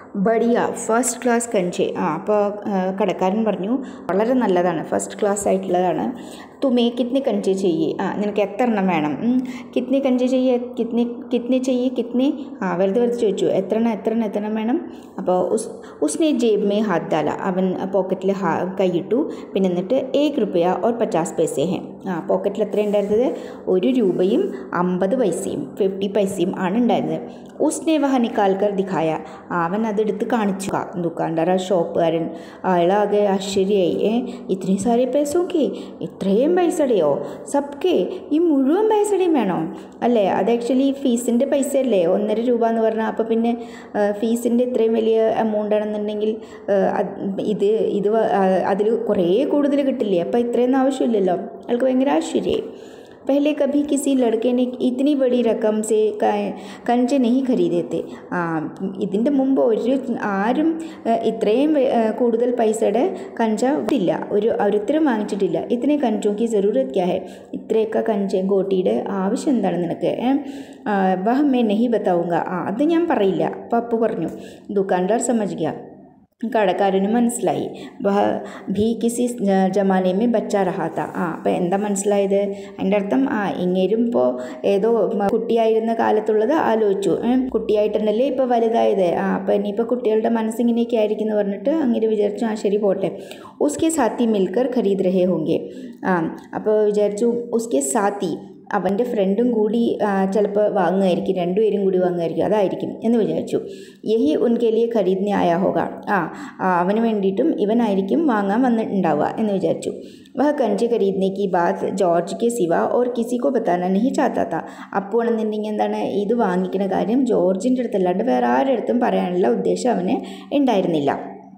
ബടിയ ഫസ്റ്റ് ക്ലാസ് കഞ്ചെ ആ അപ്പോൾ കടക്കാരൻ പറഞ്ഞു വളരെ നല്ലതാണ് ഫസ്റ്റ് ക്ലാസ് ആയിട്ടുള്ളതാണ് തുമേ കിത്നി കഞ്ചെ ചെയ്യേ ആ നിനക്ക് എത്ര എണ്ണം വേണം ഉം, കിത്നി കഞ്ചെ ചെയ്യേ കിത്നി കിത്നി ചെയ്യേ കിത്നി ആ വെറുതെ വെറുതെ ചോദിച്ചു എത്ര എണ്ണം എത്ര എണ്ണം എത്ര എണ്ണം വേണം അപ്പോൾ ഉസ് ഉസ്നെ ജേബ് മേ ഹാത്ത് ഡാല അവൻ പോക്കറ്റിൽ ഹാ കൈയിട്ടു പിന്നെ എന്നിട്ട് ഏക് റുപ്യ ഓർ പച്ചാസ് പൈസേ ഹേ ആ പോക്കറ്റിൽ എത്ര ഉണ്ടായിരുന്നത് ഒരു രൂപയും അമ്പത് പൈസയും ഫിഫ്റ്റി പൈസയും ആണ് ഉണ്ടായിരുന്നത് ഉസ്നെ വഹ നിക്കാൽക്കർ ദിഖായ അവൻ അതെടുത്ത് കാണിച്ചു ക- ദുക്കാൻഡാർ ആ ഷോപ്പുകാരൻ അയാളാകെ ആശ്ചര്യമായി ഏ ഇത്രയും സാരി പൈസോക്കെ ഇത്രയും പൈസയുടെയോ സബ്ക്കെ ഈ മുഴുവൻ പൈസയുടെയും വേണോ അല്ലേ അത് ആക്ച്വലി ഫീസിൻ്റെ പൈസ അല്ലേ ഒന്നര രൂപ എന്ന് പറഞ്ഞാൽ അപ്പോൾ പിന്നെ ഫീസിൻ്റെ ഇത്രയും വലിയ എമൗണ്ട് ആണെന്നുണ്ടെങ്കിൽ ആ, അത് ഇത് ഇത് അതിൽ കുറേ കൂടുതൽ കിട്ടില്ലേ അപ്പോൾ ഇത്രയൊന്നും ആവശ്യമില്ലല്ലോ അയാൾക്ക് ഭയങ്കര ആശ്ചര്യമായി पहले कभी किसी लड़के ने इतनी बड़ी रकम से ക- കഞ്ച് നെഹി ഖരീദേത്തെ ആ ഇതിൻ്റെ മുമ്പ് ഒരു ആരും ആ, ഇത്രയും വെ- ആ, കൂടുതൽ പൈസയുടെ കഞ്ച ഇല്ല ഒരു ഒരുത്തരും വാങ്ങിച്ചിട്ടില്ല ഇതിനെ കഞ്ചോക്ക് ജറൂരത് ക്യാ ഹെ ഇത്രയൊക്കെ കഞ്ച ഗോട്ടിയുടെ ആവശ്യം എന്താണ് നിനക്ക് ഏ? ആ, വഹ് മേ നെഹി ബത്താവുക ആ അത് ഞാൻ പറയില്ല അപ്പോൾ അപ്പു പറഞ്ഞു ദുക്കാൻദാർ സമജ് ഗയാ കടക്കാരന് മനസ്സിലായി വഹ ഭീ കിസി ജ- ജമാനെ മേ ബച്ച റഹാത്ത ആ അപ്പം എന്താ മനസ്സിലായത് അതിൻ്റെ അർത്ഥം ആ ഇങ്ങേരും ഇപ്പോൾ ഏതോ മ- കുട്ടിയായിരുന്ന കാലത്തുള്ളത് ആലോചിച്ചു ഏ, കുട്ടിയായിട്ടുണ്ടല്ലേ ഇപ്പോൾ വലുതായത് ആ അപ്പം ഇനിയിപ്പോൾ കുട്ടികളുടെ മനസ്സിങ്ങനെയൊക്കെ ആയിരിക്കും എന്ന് പറഞ്ഞിട്ട് അങ്ങനെ വിചാരിച്ചു ആ ശരി പോട്ടെ ഉസ്കെ സാത്തി മിൽക്കർ ഖരീദ് രഹേ ഹോങ്കെ ആ അപ്പോൾ വിചാരിച്ചു ഉസ്കെ സാത്തി അവൻ്റെ ഫ്രണ്ടും കൂടി ചിലപ്പോൾ വാങ്ങുമായിരിക്കും രണ്ടുപേരും കൂടി വാങ്ങുമായിരിക്കും അതായിരിക്കും എന്ന് വിചാരിച്ചു യഹി ഉൻകെലിയെ ഖരീദിനെ ആയാ ഹോക ആ ആ, അവന് വേണ്ടിയിട്ടും ഇവനായിരിക്കും വാങ്ങാൻ വന്നിട്ടുണ്ടാവുക എന്ന് വിചാരിച്ചു വഹ കഞ്ചി ഖരീദനെ കി ബാത് ജോർജ് കെ സിവ ഓർ കിസി കോ ബത്താന നഹി ചാത്താത്ത അപ്പോൾ ആണെന്നുണ്ടെങ്കിൽ എന്താണ് ഇത് വാങ്ങിക്കുന്ന കാര്യം ജോർജിൻ്റെ അടുത്തല്ലാണ്ട് വേറെ ആരുടെ അടുത്തും പറയാനുള്ള ഉദ്ദേശം അവന് ഉണ്ടായിരുന്നില്ല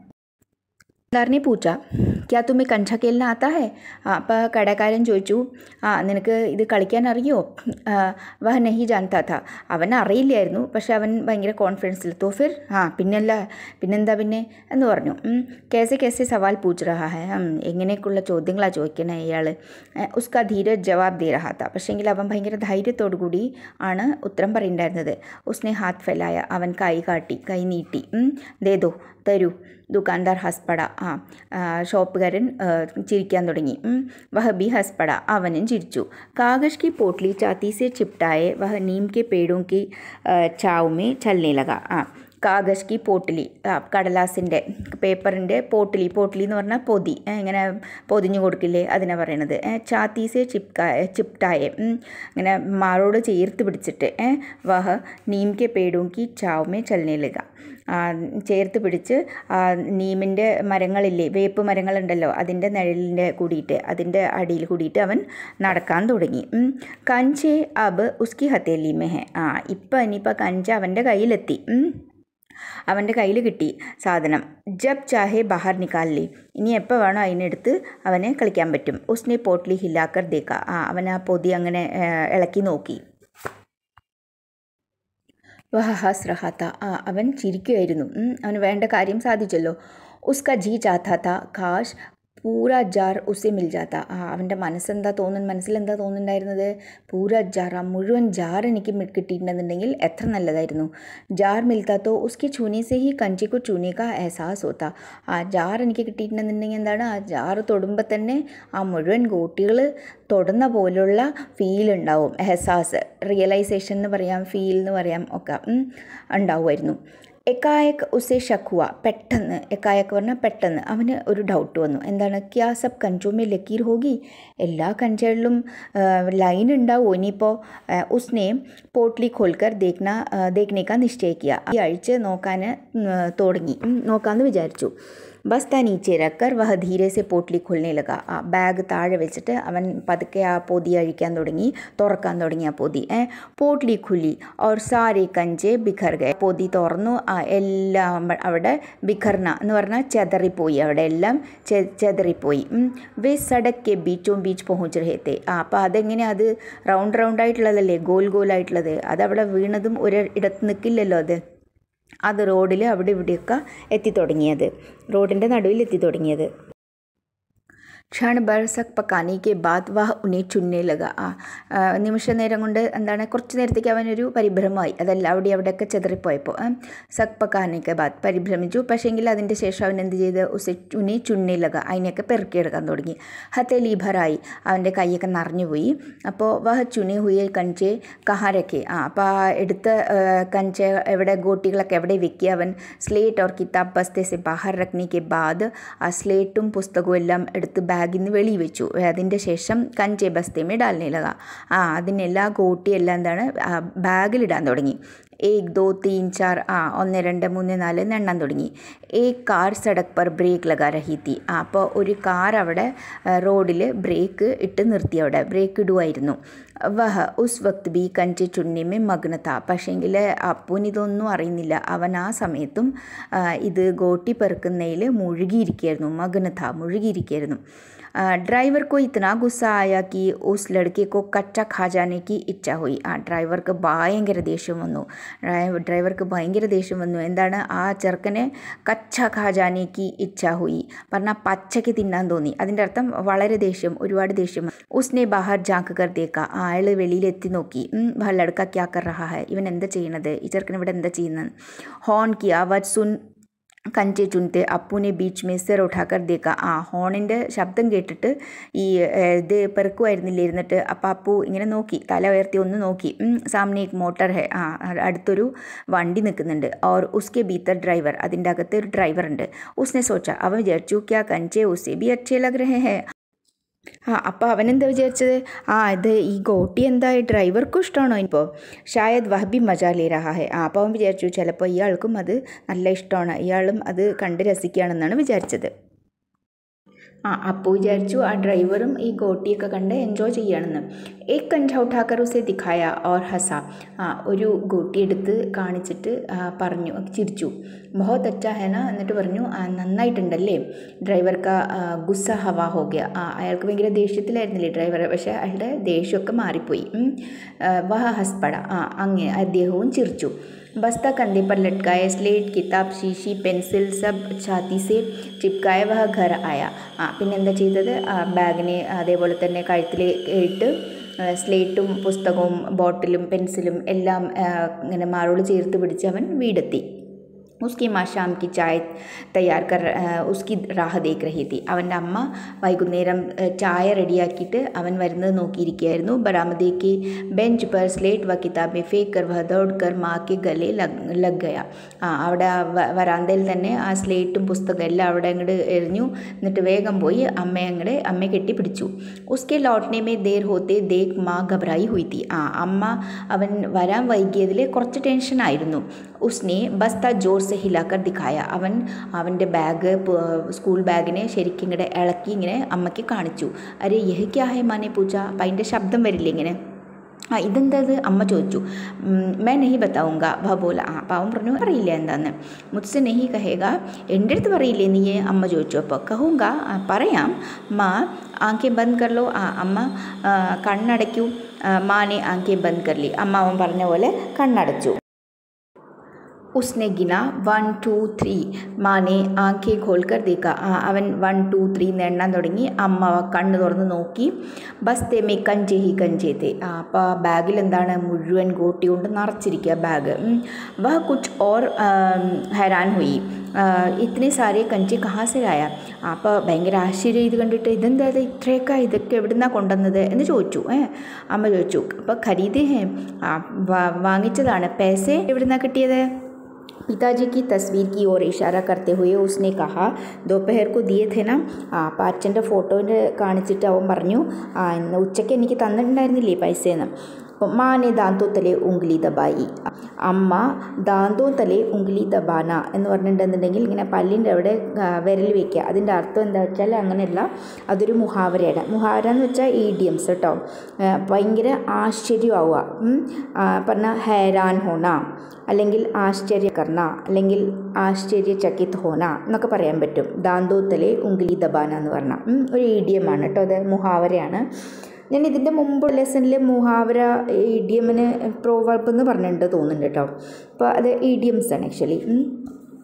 ദാറിനെ പൂച്ച ക്യാ തുമ്മി കഞ്ച കേലിന് ആത്താ ഹേ ആ അപ്പോൾ കടക്കാരൻ ചോദിച്ചു ആ നിനക്ക് ഇത് കളിക്കാൻ അറിയോ ആ, വഹ നഹി ജാൻതാ താ അവൻ അറിയില്ലായിരുന്നു പക്ഷെ അവൻ ഭയങ്കര കോൺഫിഡൻസിൽ തോ ഫിർ ആ പിന്നല്ല പിന്നെന്താ പിന്നെ എന്ന് പറഞ്ഞു ഉം, കേസെ കേസെ സവാൽ പൂച്ച് റഹാ ഹേ ഉം, എങ്ങനെയൊക്കെയുള്ള ചോദ്യങ്ങളാണ് ചോദിക്കണേ ഇയാൾ ഉസ്കാ ധീരജ് ജവാബ് ദേ റഹാ താ പക്ഷേങ്കിൽ അവൻ ഭയങ്കര ധൈര്യത്തോടു കൂടി ആണ് ഉത്തരം പറയുണ്ടായിരുന്നത് ഉസ്നെ ഹാത്ത് ഫെലായ അവൻ കൈ കാട്ടി കൈ നീട്ടി ഉം, ദേ ദോ തരൂ ദുക്കാൻദാർ ഹസ്പട ആ ആ, ഷോപ്പുകാരൻ ആ, ചിരിക്കാൻ തുടങ്ങി ഉം. വഹ ബി ഹസ്പട അവനും ചിരിച്ചു കാഗജ് की पोटली चाती से चिपटाए वह नीम के पेड़ों की आ, छाव में चलने लगा ആ കാഗജ് കി പോട്ടിലി ആ കടലാസിൻ്റെ പേപ്പറിൻ്റെ പോട്ടിലി പോട്ടിലി എന്ന് പറഞ്ഞാൽ പൊതി ഏ, ഇങ്ങനെ പൊതിഞ്ഞു കൊടുക്കില്ലേ അതിനെ പറയണത് ഏ, ചാത്തീസെ ചിപ്ക ചിപ്റ്റായെ ഉം, ഇങ്ങനെ മാറോട് ചേർത്ത് പിടിച്ചിട്ട് ഏ, വഹ നീം കെ പേടോം കി ചാവുമേ ചലനയിലുക ചേർത്ത് പിടിച്ച് ആ, നീമിൻ്റെ മരങ്ങളില്ലേ വേപ്പ് മരങ്ങളുണ്ടല്ലോ അതിൻ്റെ നിഴലിൻ്റെ കൂടിയിട്ട് അതിൻ്റെ അടിയിൽ കൂടിയിട്ട് അവൻ നടക്കാൻ തുടങ്ങി ഉം. കഞ്ചെ അബ് ഉസ്കി ഹത്തേലി മേ ഹെ ആ ഇപ്പം ഇനിയിപ്പോൾ കഞ്ച അവൻ്റെ കയ്യിലെത്തി ഉം. അവൻ്റെ കയ്യിൽ കിട്ടി സാധനം ജബ് ചാഹെ ബഹാർ നിക്കാലി ഇനി എപ്പോൾ വേണോ അതിനെടുത്ത് അവനെ കളിക്കാൻ പറ്റും ഉസ്നെ പോട്ട്ലി ഹില്ലാക്കർ ദേക്ക ആ അവൻ ആ പൊതി അങ്ങനെ ഏ, ഇളക്കി നോക്കി വഹ ഹസ് റഹാത്ത ആ അവൻ ചിരിക്കുമായിരുന്നു ഉം, അവന് വേണ്ട കാര്യം സാധിച്ചല്ലോ ഉസ്ക ജി ചാത്ത താ കാശ് പൂരാ ജാർ ഉസെ മിൽ ജാത്ത ആ അവൻ്റെ മനസ്സെന്താ തോന്നുന്നു മനസ്സിലെന്താ തോന്നുന്നുണ്ടായിരുന്നത് പൂരാ ജാർ ആ മുഴുവൻ ജാർ എനിക്ക് മി- കിട്ടിയിട്ടുണ്ടെന്നുണ്ടെങ്കിൽ എത്ര നല്ലതായിരുന്നു ജാർ മിൽത്താത്തോ ഉസ്കി ചൂനെ സെ ഹി കഞ്ചിക്കു ചൂനെ കാ എഹസാസ് ഹോത്ത ആ ജാർ എനിക്ക് കിട്ടിയിട്ടുണ്ടെന്നുണ്ടെങ്കിൽ എന്താണ് ആ ജാർ തൊടുമ്പോൾ തന്നെ ആ മുഴുവൻ ഗോട്ടികൾ തൊടുന്ന പോലുള്ള ഫീൽ ഉണ്ടാവും എഹസാസ് റിയലൈസേഷൻ എന്ന് പറയാം ഫീൽ എന്ന് പറയാം ഒക്കെ ഉം, ഉണ്ടാവുമായിരുന്നു എക്കായക് ഉസെ ഷക്കുവ പെട്ടെന്ന് എക്കായക്ക് പറഞ്ഞാൽ പെട്ടെന്ന് അവന് ഒരു ഡൗട്ട് വന്നു എന്താണ് ക്യാ സബ് കഞ്ചോമേ ലക്കീർ ഹോഗി എല്ലാ കഞ്ചകളിലും ലൈൻ ഉണ്ടാവുമോ ഇനിയിപ്പോൾ ഉസ്നെ പോട്ട്ലി ഖോൽക്കർ ദേഖ്ന ദേഖ്നേക്കാ നിശ്ചയിക്കുക ഈ ആഴ്ച നോക്കാൻ തുടങ്ങി ഉം, നോക്കാമെന്ന് വിചാരിച്ചു ബസ് താ നീച്ചെ രക്കർ വഹ ധീരെ സെ പോട്ട്ലി ഖുൽനെ ലഗ ആ ബാഗ് താഴെ വെച്ചിട്ട് അവൻ പതുക്കെ ആ പൊതി അഴിക്കാൻ തുടങ്ങി തുറക്കാൻ തുടങ്ങി ആ പൊതി ഏ പോട്ട്ലി ഖുലി ഓർ സാരെ കഞ്ചെ ബിഖർ ഗए പൊതി തുറന്നു ആ എല്ലാം അവ- അവിടെ ബിഖർന എന്ന് പറഞ്ഞാൽ ചെതറിപ്പോയി അവിടെ എല്ലാം ചെ- ചെതറിപ്പോയി ഉം. വേ സടക് കെ ബീച്ചോം ബീച്ച് പहुँच रहे थे ആ അപ്പോൾ അതെങ്ങനെ അത് റൗണ്ട് റൗണ്ട് ആയിട്ടുള്ളതല്ലേ ഗോൽ ഗോൽ ആയിട്ടുള്ളത് അതവിടെ വീണതും ഒരു ഇടത്ത് നിൽക്കില്ലല്ലോ അത് അത് റോഡിൽ അവിടെ ഇവിടെയൊക്കെ എത്തി തുടങ്ങിയത് റോഡിൻ്റെ നടുവിൽ എത്തി തുടങ്ങിയത് ക്ഷण ഭർ സക് പക്കാനെ കെ ബാദ് വഹ ഉന്നെ ചുന്നെ ലഗ ആ ആ, നിമിഷ നേരം കൊണ്ട് എന്താണ് കുറച്ച് നേരത്തേക്ക് അവനൊരു പരിഭ്രമമായി അതല്ല അവിടെ അവിടെയൊക്കെ ചെതറിപ്പോയപ്പോൾ ആ, സക് പക്കാനെ കെ ബാദ് പരിഭ്രമിച്ചു പക്ഷേങ്കിൽ അതിൻ്റെ ശേഷം അവൻ എന്ത് ചെയ്ത് ഉസെ ഉന്നെ ചുന്നെ ലഗ അതിനെയൊക്കെ പെറുക്കിയെടുക്കാൻ തുടങ്ങി ഹത്തേലി ഭറായി അവൻ്റെ കൈയൊക്കെ നിറഞ്ഞുപോയി അപ്പോൾ വഹ ചുനെ ഹുയെ കഞ്ചെ കഹാരക്കെ ആ അപ്പോൾ ആ എടുത്ത ആ, കഞ്ച എവിടെ ഗോട്ടികളൊക്കെ എവിടെ വെക്കുക അവൻ സ്ലേറ്റ് ഓർ കിതാബ് ബസ്തെ സെ ബാഹർ റഖ്നെ കെ ബാദ് ആ സ്ലേറ്റും പുസ്തകവും എല്ലാം എടുത്ത് ബാഗിൽ നിന്ന് വെളിയിൽ വെച്ചു അതിൻ്റെ ശേഷം കഞ്ചെ ബസ്തേമേ ഡാലിനെ ലഗ ആ അതിനെല്ലാ ഗോട്ടി എല്ലാം എന്താണ് ആ, ബാഗിലിടാൻ തുടങ്ങി ഏക് ദോ തീൻ ചാർ ആ ഒന്ന് രണ്ട് മൂന്ന് നാല് എന്ന് എണ്ണാൻ തുടങ്ങി ഏക് കാർ സടക് പർ ബ്രേക്ക് ലഗാ രഹി തീ ആ അപ്പോൾ ഒരു കാർ അവിടെ റോഡിൽ ബ്രേക്ക് ഇട്ട് നിർത്തി അവിടെ ബ്രേക്ക് ഇടുമായിരുന്നു വഹ ഉസ് വക്ത് ബി കഞ്ചെ ചുണ്ണിമേ മഗ്നത പക്ഷേങ്കിൽ അപ്പൂന് ഇതൊന്നും അറിയുന്നില്ല അവൻ ആ സമയത്തും ആ, ഇത് ഗോട്ടി പെറുക്കുന്നതിൽ മുഴുകിയിരിക്കുകയായിരുന്നു മഗ്നത മുഴുകിയിരിക്കുകയായിരുന്നു आ, ड्राइवर को इतना गुस्सा आया कि उस लड़के को कच्चा खा जाने की ഇച്ഛ ഹോയി ആ ഡ്രൈവർക്ക് ഭയങ്കര ദേഷ്യം വന്നു ഡ്രൈവർ ഡ്രൈവർക്ക് ഭയങ്കര ദേഷ്യം വന്നു എന്താണ് ആ ചെറുക്കനെ കച്ച ഖാജാനേക്ക് ഇച്ഛ ഹോയി പറഞ്ഞാൽ പച്ചയ്ക്ക് തിന്നാൻ തോന്നി അതിൻ്റെ അർത്ഥം വളരെ ദേഷ്യം ഒരുപാട് ദേഷ്യം ഉസ്നെ ബാഹർ ജാക്ക് കർ ദേക്ക ആ അയാൾ വെളിയിൽ എത്തി നോക്കി ഉം, വഹ ലड़का क्या कर रहा है ഇവൻ എന്താ ചെയ്യണത് ഈ ചെറുക്കൻ ഇവിടെ എന്താ ചെയ്യുന്നത് ഹോൺ കി ആവാജ് സുൻ കഞ്ചെ ചുൻത്തെ അപ്പുനെ ബീച്ച് മേ സിർ ഉഠാക്കർ ദേക്ക ആ ഹോണിൻ്റെ ശബ്ദം കേട്ടിട്ട് ഈ ഏ, ഇത് പെറുക്കുമായിരുന്നില്ല ഇരുന്നിട്ട് അപ്പം അപ്പു ഇങ്ങനെ നോക്കി തല ഉയർത്തി ഒന്ന് നോക്കി ഉം, സാമനെ एक മോട്ടർ ഹെ ആ അടുത്തൊരു വണ്ടി നിൽക്കുന്നുണ്ട് ഓർ ഉസ്കെ ഭീത്തർ ഡ്രൈവർ അതിൻ്റെ അകത്ത് ഒരു ഡ്രൈവർ ഉണ്ട് ഉസ്നെ സോച്ച അവൻ വിചാരിച്ചു ക്യാ കഞ്ചെ ഉസെ ബി അച്ഛേ ലഗ് രഹേ ഹെ ആ അപ്പോൾ അവനെന്താ വിചാരിച്ചത് ആ ഇത് ഈ ഗോട്ടി എന്താ ഈ ഡ്രൈവർക്കും ഇഷ്ടമാണോ ഇപ്പോൾ ഷായദ് വഹബി മജാ ലേ രഹാ ഹെ ആ അപ്പോൾ അവൻ വിചാരിച്ചു ചിലപ്പോൾ ഇയാൾക്കും അത് നല്ല ഇഷ്ടമാണ് ഇയാളും അത് കണ്ട് രസിക്കുകയാണെന്നാണ് വിചാരിച്ചത് ആ അപ്പോൾ വിചാരിച്ചു ആ ഡ്രൈവറും ഈ ഗോട്ടിയൊക്കെ കണ്ട് എൻജോയ് ചെയ്യുകയാണെന്ന് ഏക് കഞ്ച ഉഠാക്കർ ഉസെ ദിഖായ ഓർ ഹസ ആ ഒരു ഗോട്ടി എടുത്ത് കാണിച്ചിട്ട് ആ, പറഞ്ഞു ചിരിച്ചു ബഹുത് അച്ഛാ ഹെന എന്നിട്ട് പറഞ്ഞു "ആ, നന്നായിട്ടുണ്ടല്ലേ ഡ്രൈവർക്ക് ഗുസ്സ ഹവാ ഹോ ഗയ ആ അയാൾക്ക് ഭയങ്കര ദേഷ്യത്തിലായിരുന്നില്ലേ ഡ്രൈവർ പക്ഷേ അയാളുടെ ദേഷ്യമൊക്കെ മാറിപ്പോയി ഉം. ആ, വഹ ഹസ്പട ആ അങ്ങ് അദ്ദേഹവും ചിരിച്ചു बस्ता कंधे पर लटकाए स्लेट किताब शीशी പെൻസിൽ സബ് ഛാത്തി സെ ചിപ്കായ വഹ ഘർ ആയ ആ പിന്നെ എന്താ ചെയ്തത് ആ ബാഗിനെ അതേപോലെ തന്നെ കഴുത്തിൽ ഇട്ട് ആ, സ്ലേറ്റും പുസ്തകവും ബോട്ടിലും പെൻസിലും എല്ലാം ആ, ഇങ്ങനെ മാറോട് ചേർത്ത് പിടിച്ച് അവൻ വീടെത്തി उसकी माँ शाम की चाय तैयार कर अ, उसकी राह देख रही थी അവൻ്റെ അമ്മ വൈകുന്നേരം അ, ചായ റെഡിയാക്കിയിട്ട് അവൻ വരുന്നത് നോക്കിയിരിക്കുകയായിരുന്നു ബറാമദേക്ക് ബെഞ്ച് പർ സ്ലേറ്റ് വ കിതാബെ ഫേക്ക് കർ വ ദൗഡ് കർ മാ കെ ഗലെ ലഗ് ലഗ് ഗയ ആ അവിടെ ആ വ- വരാന്തയിൽ തന്നെ ആ സ്ലേറ്റും പുസ്തകം എല്ലാം അവിടെ അങ്ങോട്ട് എറിഞ്ഞു എന്നിട്ട് വേഗം പോയി അമ്മയെ അങ്ങോട്ട് അമ്മയെ കെട്ടിപ്പിടിച്ചു ഉസ്കെ ലോട്ട്നെ മേ ദേർ ഹോത്തെ ദേഖ് മാ ഘബറായി ഹുയി തീ ആ അമ്മ അവൻ വരാൻ വൈകിയതിൽ കുറച്ച് ടെൻഷനായിരുന്നു ഉസ്നെ ബസ്ത ജോർ സെ ഹിലാക്കർ ദിഖായ അവൻ അവൻ്റെ ബാഗ് സ്കൂൾ ബാഗിനെ ശരിക്കും ഇങ്ങനെ ഇളക്കി ഇങ്ങനെ അമ്മയ്ക്ക് കാണിച്ചു അരെ യഹ് ക്യാ ഹെ മാനെ പൂച്ച അപ്പം അതിൻ്റെ ശബ്ദം വരില്ല ഇങ്ങനെ ആ ഇതെന്താ ഇത് അമ്മ ചോദിച്ചു "ഉം, മേ നെഹി ബത്താവുങ്ക വ ബോല ആ അപ്പം അവൻ പറഞ്ഞു അറിയില്ല എന്താന്ന് മുത്സെ നെഹി കഹേഗ എൻ്റെ അടുത്ത് പറയില്ലേ നീ അമ്മ ചോദിച്ചു അപ്പോൾ കഹൂങ്ക "ആ, പറയാം മാ ആങ്കെ ബന്ദ് കർലോ ആ അമ്മ ആ, കണ്ണടയ്ക്കൂ ആ, മാനെ ആങ്കെ ബന്ദ് കർലി അമ്മ അവൻ പറഞ്ഞ പോലെ കണ്ണടച്ചു उसने गिना വൺ ടു ത്രീ മാനെ ആങ്കെ ഖോൽക്കർ ദേക്ക ആ അവൻ വൺ ടു ത്രീ എന്ന് എണ്ണാൻ തുടങ്ങി അമ്മ കണ്ണ് തുറന്ന് നോക്കി ബസ്തേ മേ കഞ്ചേ ഹി കഞ്ചേ തേ ആ അപ്പോൾ ആ ബാഗിൽ എന്താണ് മുഴുവൻ ഗോട്ടി കൊണ്ട് നിറച്ചിരിക്കുക ബാഗ് വഹ കുച്ച് ഓർ ഹൈറാൻ ഹുയി ആ, ഇത്രയും സാരെ കഞ്ചി കഹാസിലായ അപ്പോൾ ഭയങ്കര ആശ്ചര്യം ഇത് കണ്ടിട്ട് ഇതെന്താ ഇത് ഇത്രയൊക്കെ ഇതൊക്കെ എവിടുന്നാ കൊണ്ടുവന്നത് എന്ന് ചോദിച്ചു ഏ അമ്മ ചോദിച്ചു അപ്പോൾ ഖരീദേ ഹേ ആ വാ- വാങ്ങിച്ചതാണ് പേസെ എവിടുന്നാ കിട്ടിയത് पिताजी की तस्वीर की ओर इशारा करते हुए उसने कहा दोपहर को दिए थे ना ആ അപ്പം അച്ഛൻ്റെ ഫോട്ടോൻ്റെ കാണിച്ചിട്ട് അവൻ പറഞ്ഞു ആ ഇന്ന് ഉച്ചയ്ക്ക് എനിക്ക് തന്നിട്ടുണ്ടായിരുന്നില്ലേ പൈസയെന്ന് അപ്പം മാനെ ദാന്തോ തലെ ഉംഗ്ലി ദബായി അമ്മ ദാന്തോ തലെ ഉംഗ്ലി ദബാന എന്ന് പറഞ്ഞിട്ടുണ്ടെന്നുണ്ടെങ്കിൽ ഇങ്ങനെ പല്ലിൻ്റെ അവിടെ ആ, വിരൽ വയ്ക്കുക അതിൻ്റെ അർത്ഥം എന്താ വെച്ചാൽ അങ്ങനെയല്ല അതൊരു മുഹാവരയാണ് മുഹാവര എന്ന് വെച്ചാൽ ഇഡിയംസ് കേട്ടോ ആ, ഭയങ്കര ആശ്ചര്യമാവുക ഉം. ആ, പറഞ്ഞാൽ ഹൈരാൻ ഹോണ അല്ലെങ്കിൽ ആശ്ചര്യകർണ അല്ലെങ്കിൽ ആശ്ചര്യചകിത് ഹോന എന്നൊക്കെ പറയാൻ പറ്റും ദാന്തോത്തലെ ഉംഗ്ലി ദബാന എന്ന് പറഞ്ഞാൽ ഉം, ഒരു ഇഡിയമാണ് കേട്ടോ അത് മുഹാവരയാണ് ഞാൻ ഇതിൻ്റെ മുമ്പ് ലെസണിൽ മുഹാവര ഇഡിയമിന് പ്രോവർബ് എന്ന് പറഞ്ഞിട്ടുണ്ട് തോന്നുന്നുണ്ട് കേട്ടോ അപ്പോൾ അത് ഇഡിയംസ് ആണ് ആക്ച്വലി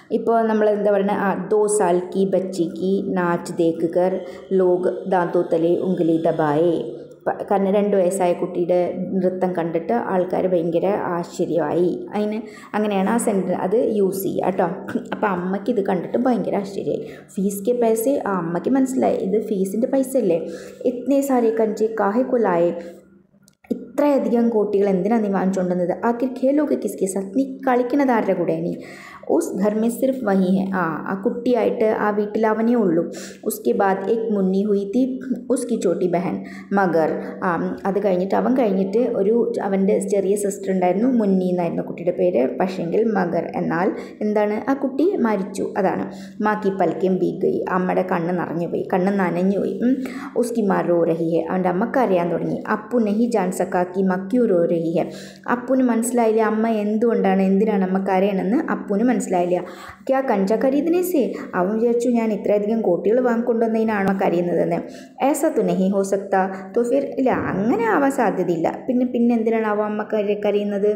ഇപ്പോൾ നമ്മൾ എന്താ പറയുക ആ ദോ സാൽ കി ബച്ചി കി നാച്ച് ദേക്ക് കർ ലോഗ് ദാന്തോ തലെ ഉംഗലി ദബായേ പ- കാരണം രണ്ട് വയസ്സായ കുട്ടിയുടെ നൃത്തം കണ്ടിട്ട് ആൾക്കാർ ഭയങ്കര ആശ്ചര്യമായി അതിന് അങ്ങനെയാണ് ആ സെൻറ്റർ അത് യൂസ് ചെയ്യുക കേട്ടോ അപ്പോൾ അമ്മയ്ക്ക് ഇത് കണ്ടിട്ട് ഭയങ്കര ആശ്ചര്യമായി ഫീസ് കെ പൈസ ആ അമ്മയ്ക്ക് മനസ്സിലായി ഇത് ഫീസിൻ്റെ പൈസ അല്ലേ ഇത്രേ സാരി കഞ്ചി കാഹെ കൊലായെ ഇത്രയധികം കോട്ടികൾ എന്തിനാണ് നീ വാങ്ങിച്ചുകൊണ്ടുവന്നത് ആക്കിർ ഖേലോക്കെ കിസ്കെ സാത്ത് നീ കളിക്കണത് ആരുടെ കൂടെ നീ ഉസ് ഘർ മേ സിർഫ് വഹി ഹെ ആ ആ കുട്ടിയായിട്ട് ആ വീട്ടിൽ അവനേ ഉള്ളൂ ഉസ്കെ ബാദ് എക് മുന്നി ഹുയി തി ഉസ്കി ചോട്ടി ബഹൻ മഗർ ആ അത് കഴിഞ്ഞിട്ട് അവൻ കഴിഞ്ഞിട്ട് ഒരു അവൻ്റെ ചെറിയ സിസ്റ്റർ ഉണ്ടായിരുന്നു മുന്നി എന്നായിരുന്നു കുട്ടിയുടെ പേര് പക്ഷെങ്കിൽ മഗർ എന്നാൽ എന്താണ് ആ കുട്ടി മരിച്ചു അതാണ് മാക്കി പൽക്കം ബീഗയി അമ്മയുടെ കണ്ണ് നിറഞ്ഞു പോയി കണ്ണ് നനഞ്ഞു പോയി ഉം. ഉസ്കി മാ റോ രഹി ഹെ അവൻ്റെ അമ്മ കരയാൻ തുടങ്ങി അപ്പു നെഹി ജാൻ സക്കാക്കി മക്യു റോ രഹി ഹെ അപ്പുന് മനസ്സിലായില്ല അമ്മ എന്തുകൊണ്ടാണ് എന്തിനാണ് അമ്മ കരയണമെന്ന് അപ്പുന് മനസ്സിലായില്ല ക്യാ കഞ്ച കരീതിനെ സേ അവൻ വിചാരിച്ചു ഞാൻ ഇത്രയധികം കോട്ടികൾ വാങ്ങിക്കൊണ്ടുവന്നതിനാണോ കരയുന്നതെന്ന് ഏസാ തു നെഹി ഹോ സക്ത തോ ഫിർ ഇല്ല അങ്ങനെ ആവാൻ സാധ്യതയില്ല പിന്നെ പിന്നെ എന്തിനാണ് അവ അമ്മ കര കരയുന്നത്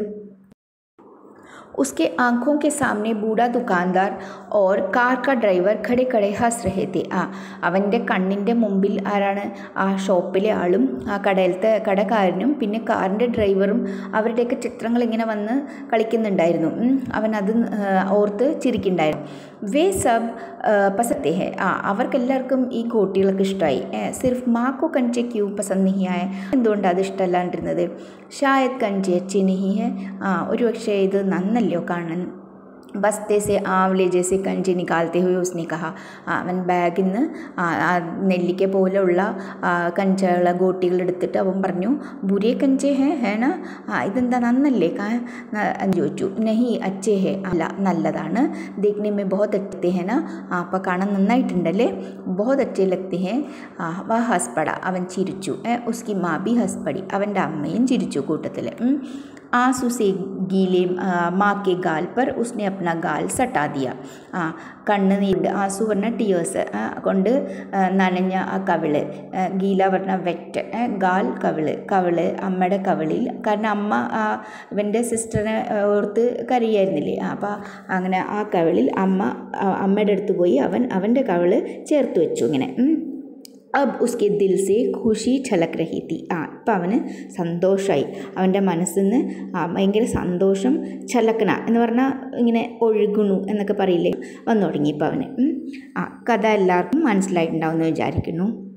उसके आंखों के सामने बूढ़ा दुकानदार और കാർ കാ ഡ്രൈവർ ഖടെ ഖടെ ഹസ് രഹേ തെ ആ അവൻ്റെ കണ്ണിൻ്റെ മുമ്പിൽ ആരാണ് ആ ഷോപ്പിലെ ആളും ആ കടയിലത്തെ കടക്കാരനും പിന്നെ കാറിൻ്റെ ഡ്രൈവറും അവരുടെയൊക്കെ ചിത്രങ്ങൾ ഇങ്ങനെ വന്ന് കളിക്കുന്നുണ്ടായിരുന്നു ഉം. അവൻ അത് ആ, ഓർത്ത് ചിരിക്കുന്നുണ്ടായിരുന്നു വേ സബ് പസത്തെ ഹെ ആ അവർക്കെല്ലാവർക്കും ഈ കോട്ടികളൊക്കെ ഇഷ്ടമായി സിർഫ് മാക്കോ കഞ്ചെ ക്യൂ പസന്ത് नहीं ആയ എന്തുകൊണ്ടാണ് അത് ഇഷ്ടമല്ലാണ്ടിരുന്നത് ഷായത് കഞ്ചെ അച്ചി नहीं है ആ ഒരു പക്ഷേ ഇത് നന്നല്ലോ കാണാൻ ബസ്തേ സെ ആവലെ ജേസെ കഞ്ചി നിക്കാലത്തെ ഹുയി ഉസ്നെ കഹ ആ, അവൻ ബാഗിൽ നിന്ന് ആ, ആ നെല്ലിക്ക പോലെയുള്ള ആ, കഞ്ചകള ഗോട്ടികൾ എടുത്തിട്ട് അവൻ പറഞ്ഞു ബുരേ കഞ്ചേ ഹേ ഹേണ ആ ഇതെന്താ നന്നല്ലേ കാ ന- എന്ന് ചോദിച്ചു നഹി അച്ചേ ഹേ അല്ല നല്ലതാണ് ദേഖ്നെ മേ ബഹുത് അച്ചത്തെ ഹേ ന ആ അപ്പോൾ കാണാൻ നന്നായിട്ടുണ്ടല്ലേ ബഹുത് അച്ചേ ലഗ്തെ ഹേ ആ വ ഹസ്പട അവൻ ചിരിച്ചു ഏ, ഉസ്കി മാ ബി ഹസ്പടി അവൻ്റെ അമ്മയും ചിരിച്ചു കൂട്ടത്തിൽ आंसू से गीले आ, माँ के गाल पर उसने अपना गाल सटा दिया ആ കണ്ണ് നീണ്ട് ആസു പറഞ്ഞ ടിയേഴ്സ് കൊണ്ട് ആ, നനഞ്ഞ ആ കവിള് ആ, ഗീല പറഞ്ഞ വെറ്റ് ആ, ഗാൽ കവിള് കവിള് അമ്മയുടെ കവിളിൽ കാരണം അമ്മ ആ, ഇവൻ്റെ സിസ്റ്ററിനെ ഓർത്ത് കരയായിരുന്നില്ലേ ആ, അപ്പോൾ അങ്ങനെ ആ കവിളിൽ അമ്മ ആ, അമ്മയുടെ അടുത്ത് പോയി അവൻ അവൻ്റെ കവിള് ചേർത്ത് വെച്ചു ഇങ്ങനെ ഉം. അബ് ഉസ്കെ ദിൽ സെ ഖുഷി ഛലക് രഹി തി ആ ഇപ്പം അവന് സന്തോഷമായി അവൻ്റെ മനസ്സിൽ നിന്ന് ആ ഭയങ്കര സന്തോഷം ഛലക്കന എന്ന് പറഞ്ഞാൽ ഇങ്ങനെ ഒഴുകുണു എന്നൊക്കെ പറയില്ലേ വന്നു തുടങ്ങി ഇപ്പം അവന് ഉം. ആ കഥ എല്ലാവർക്കും മനസ്സിലായിട്ടുണ്ടാവുമെന്ന് വിചാരിക്കുന്നു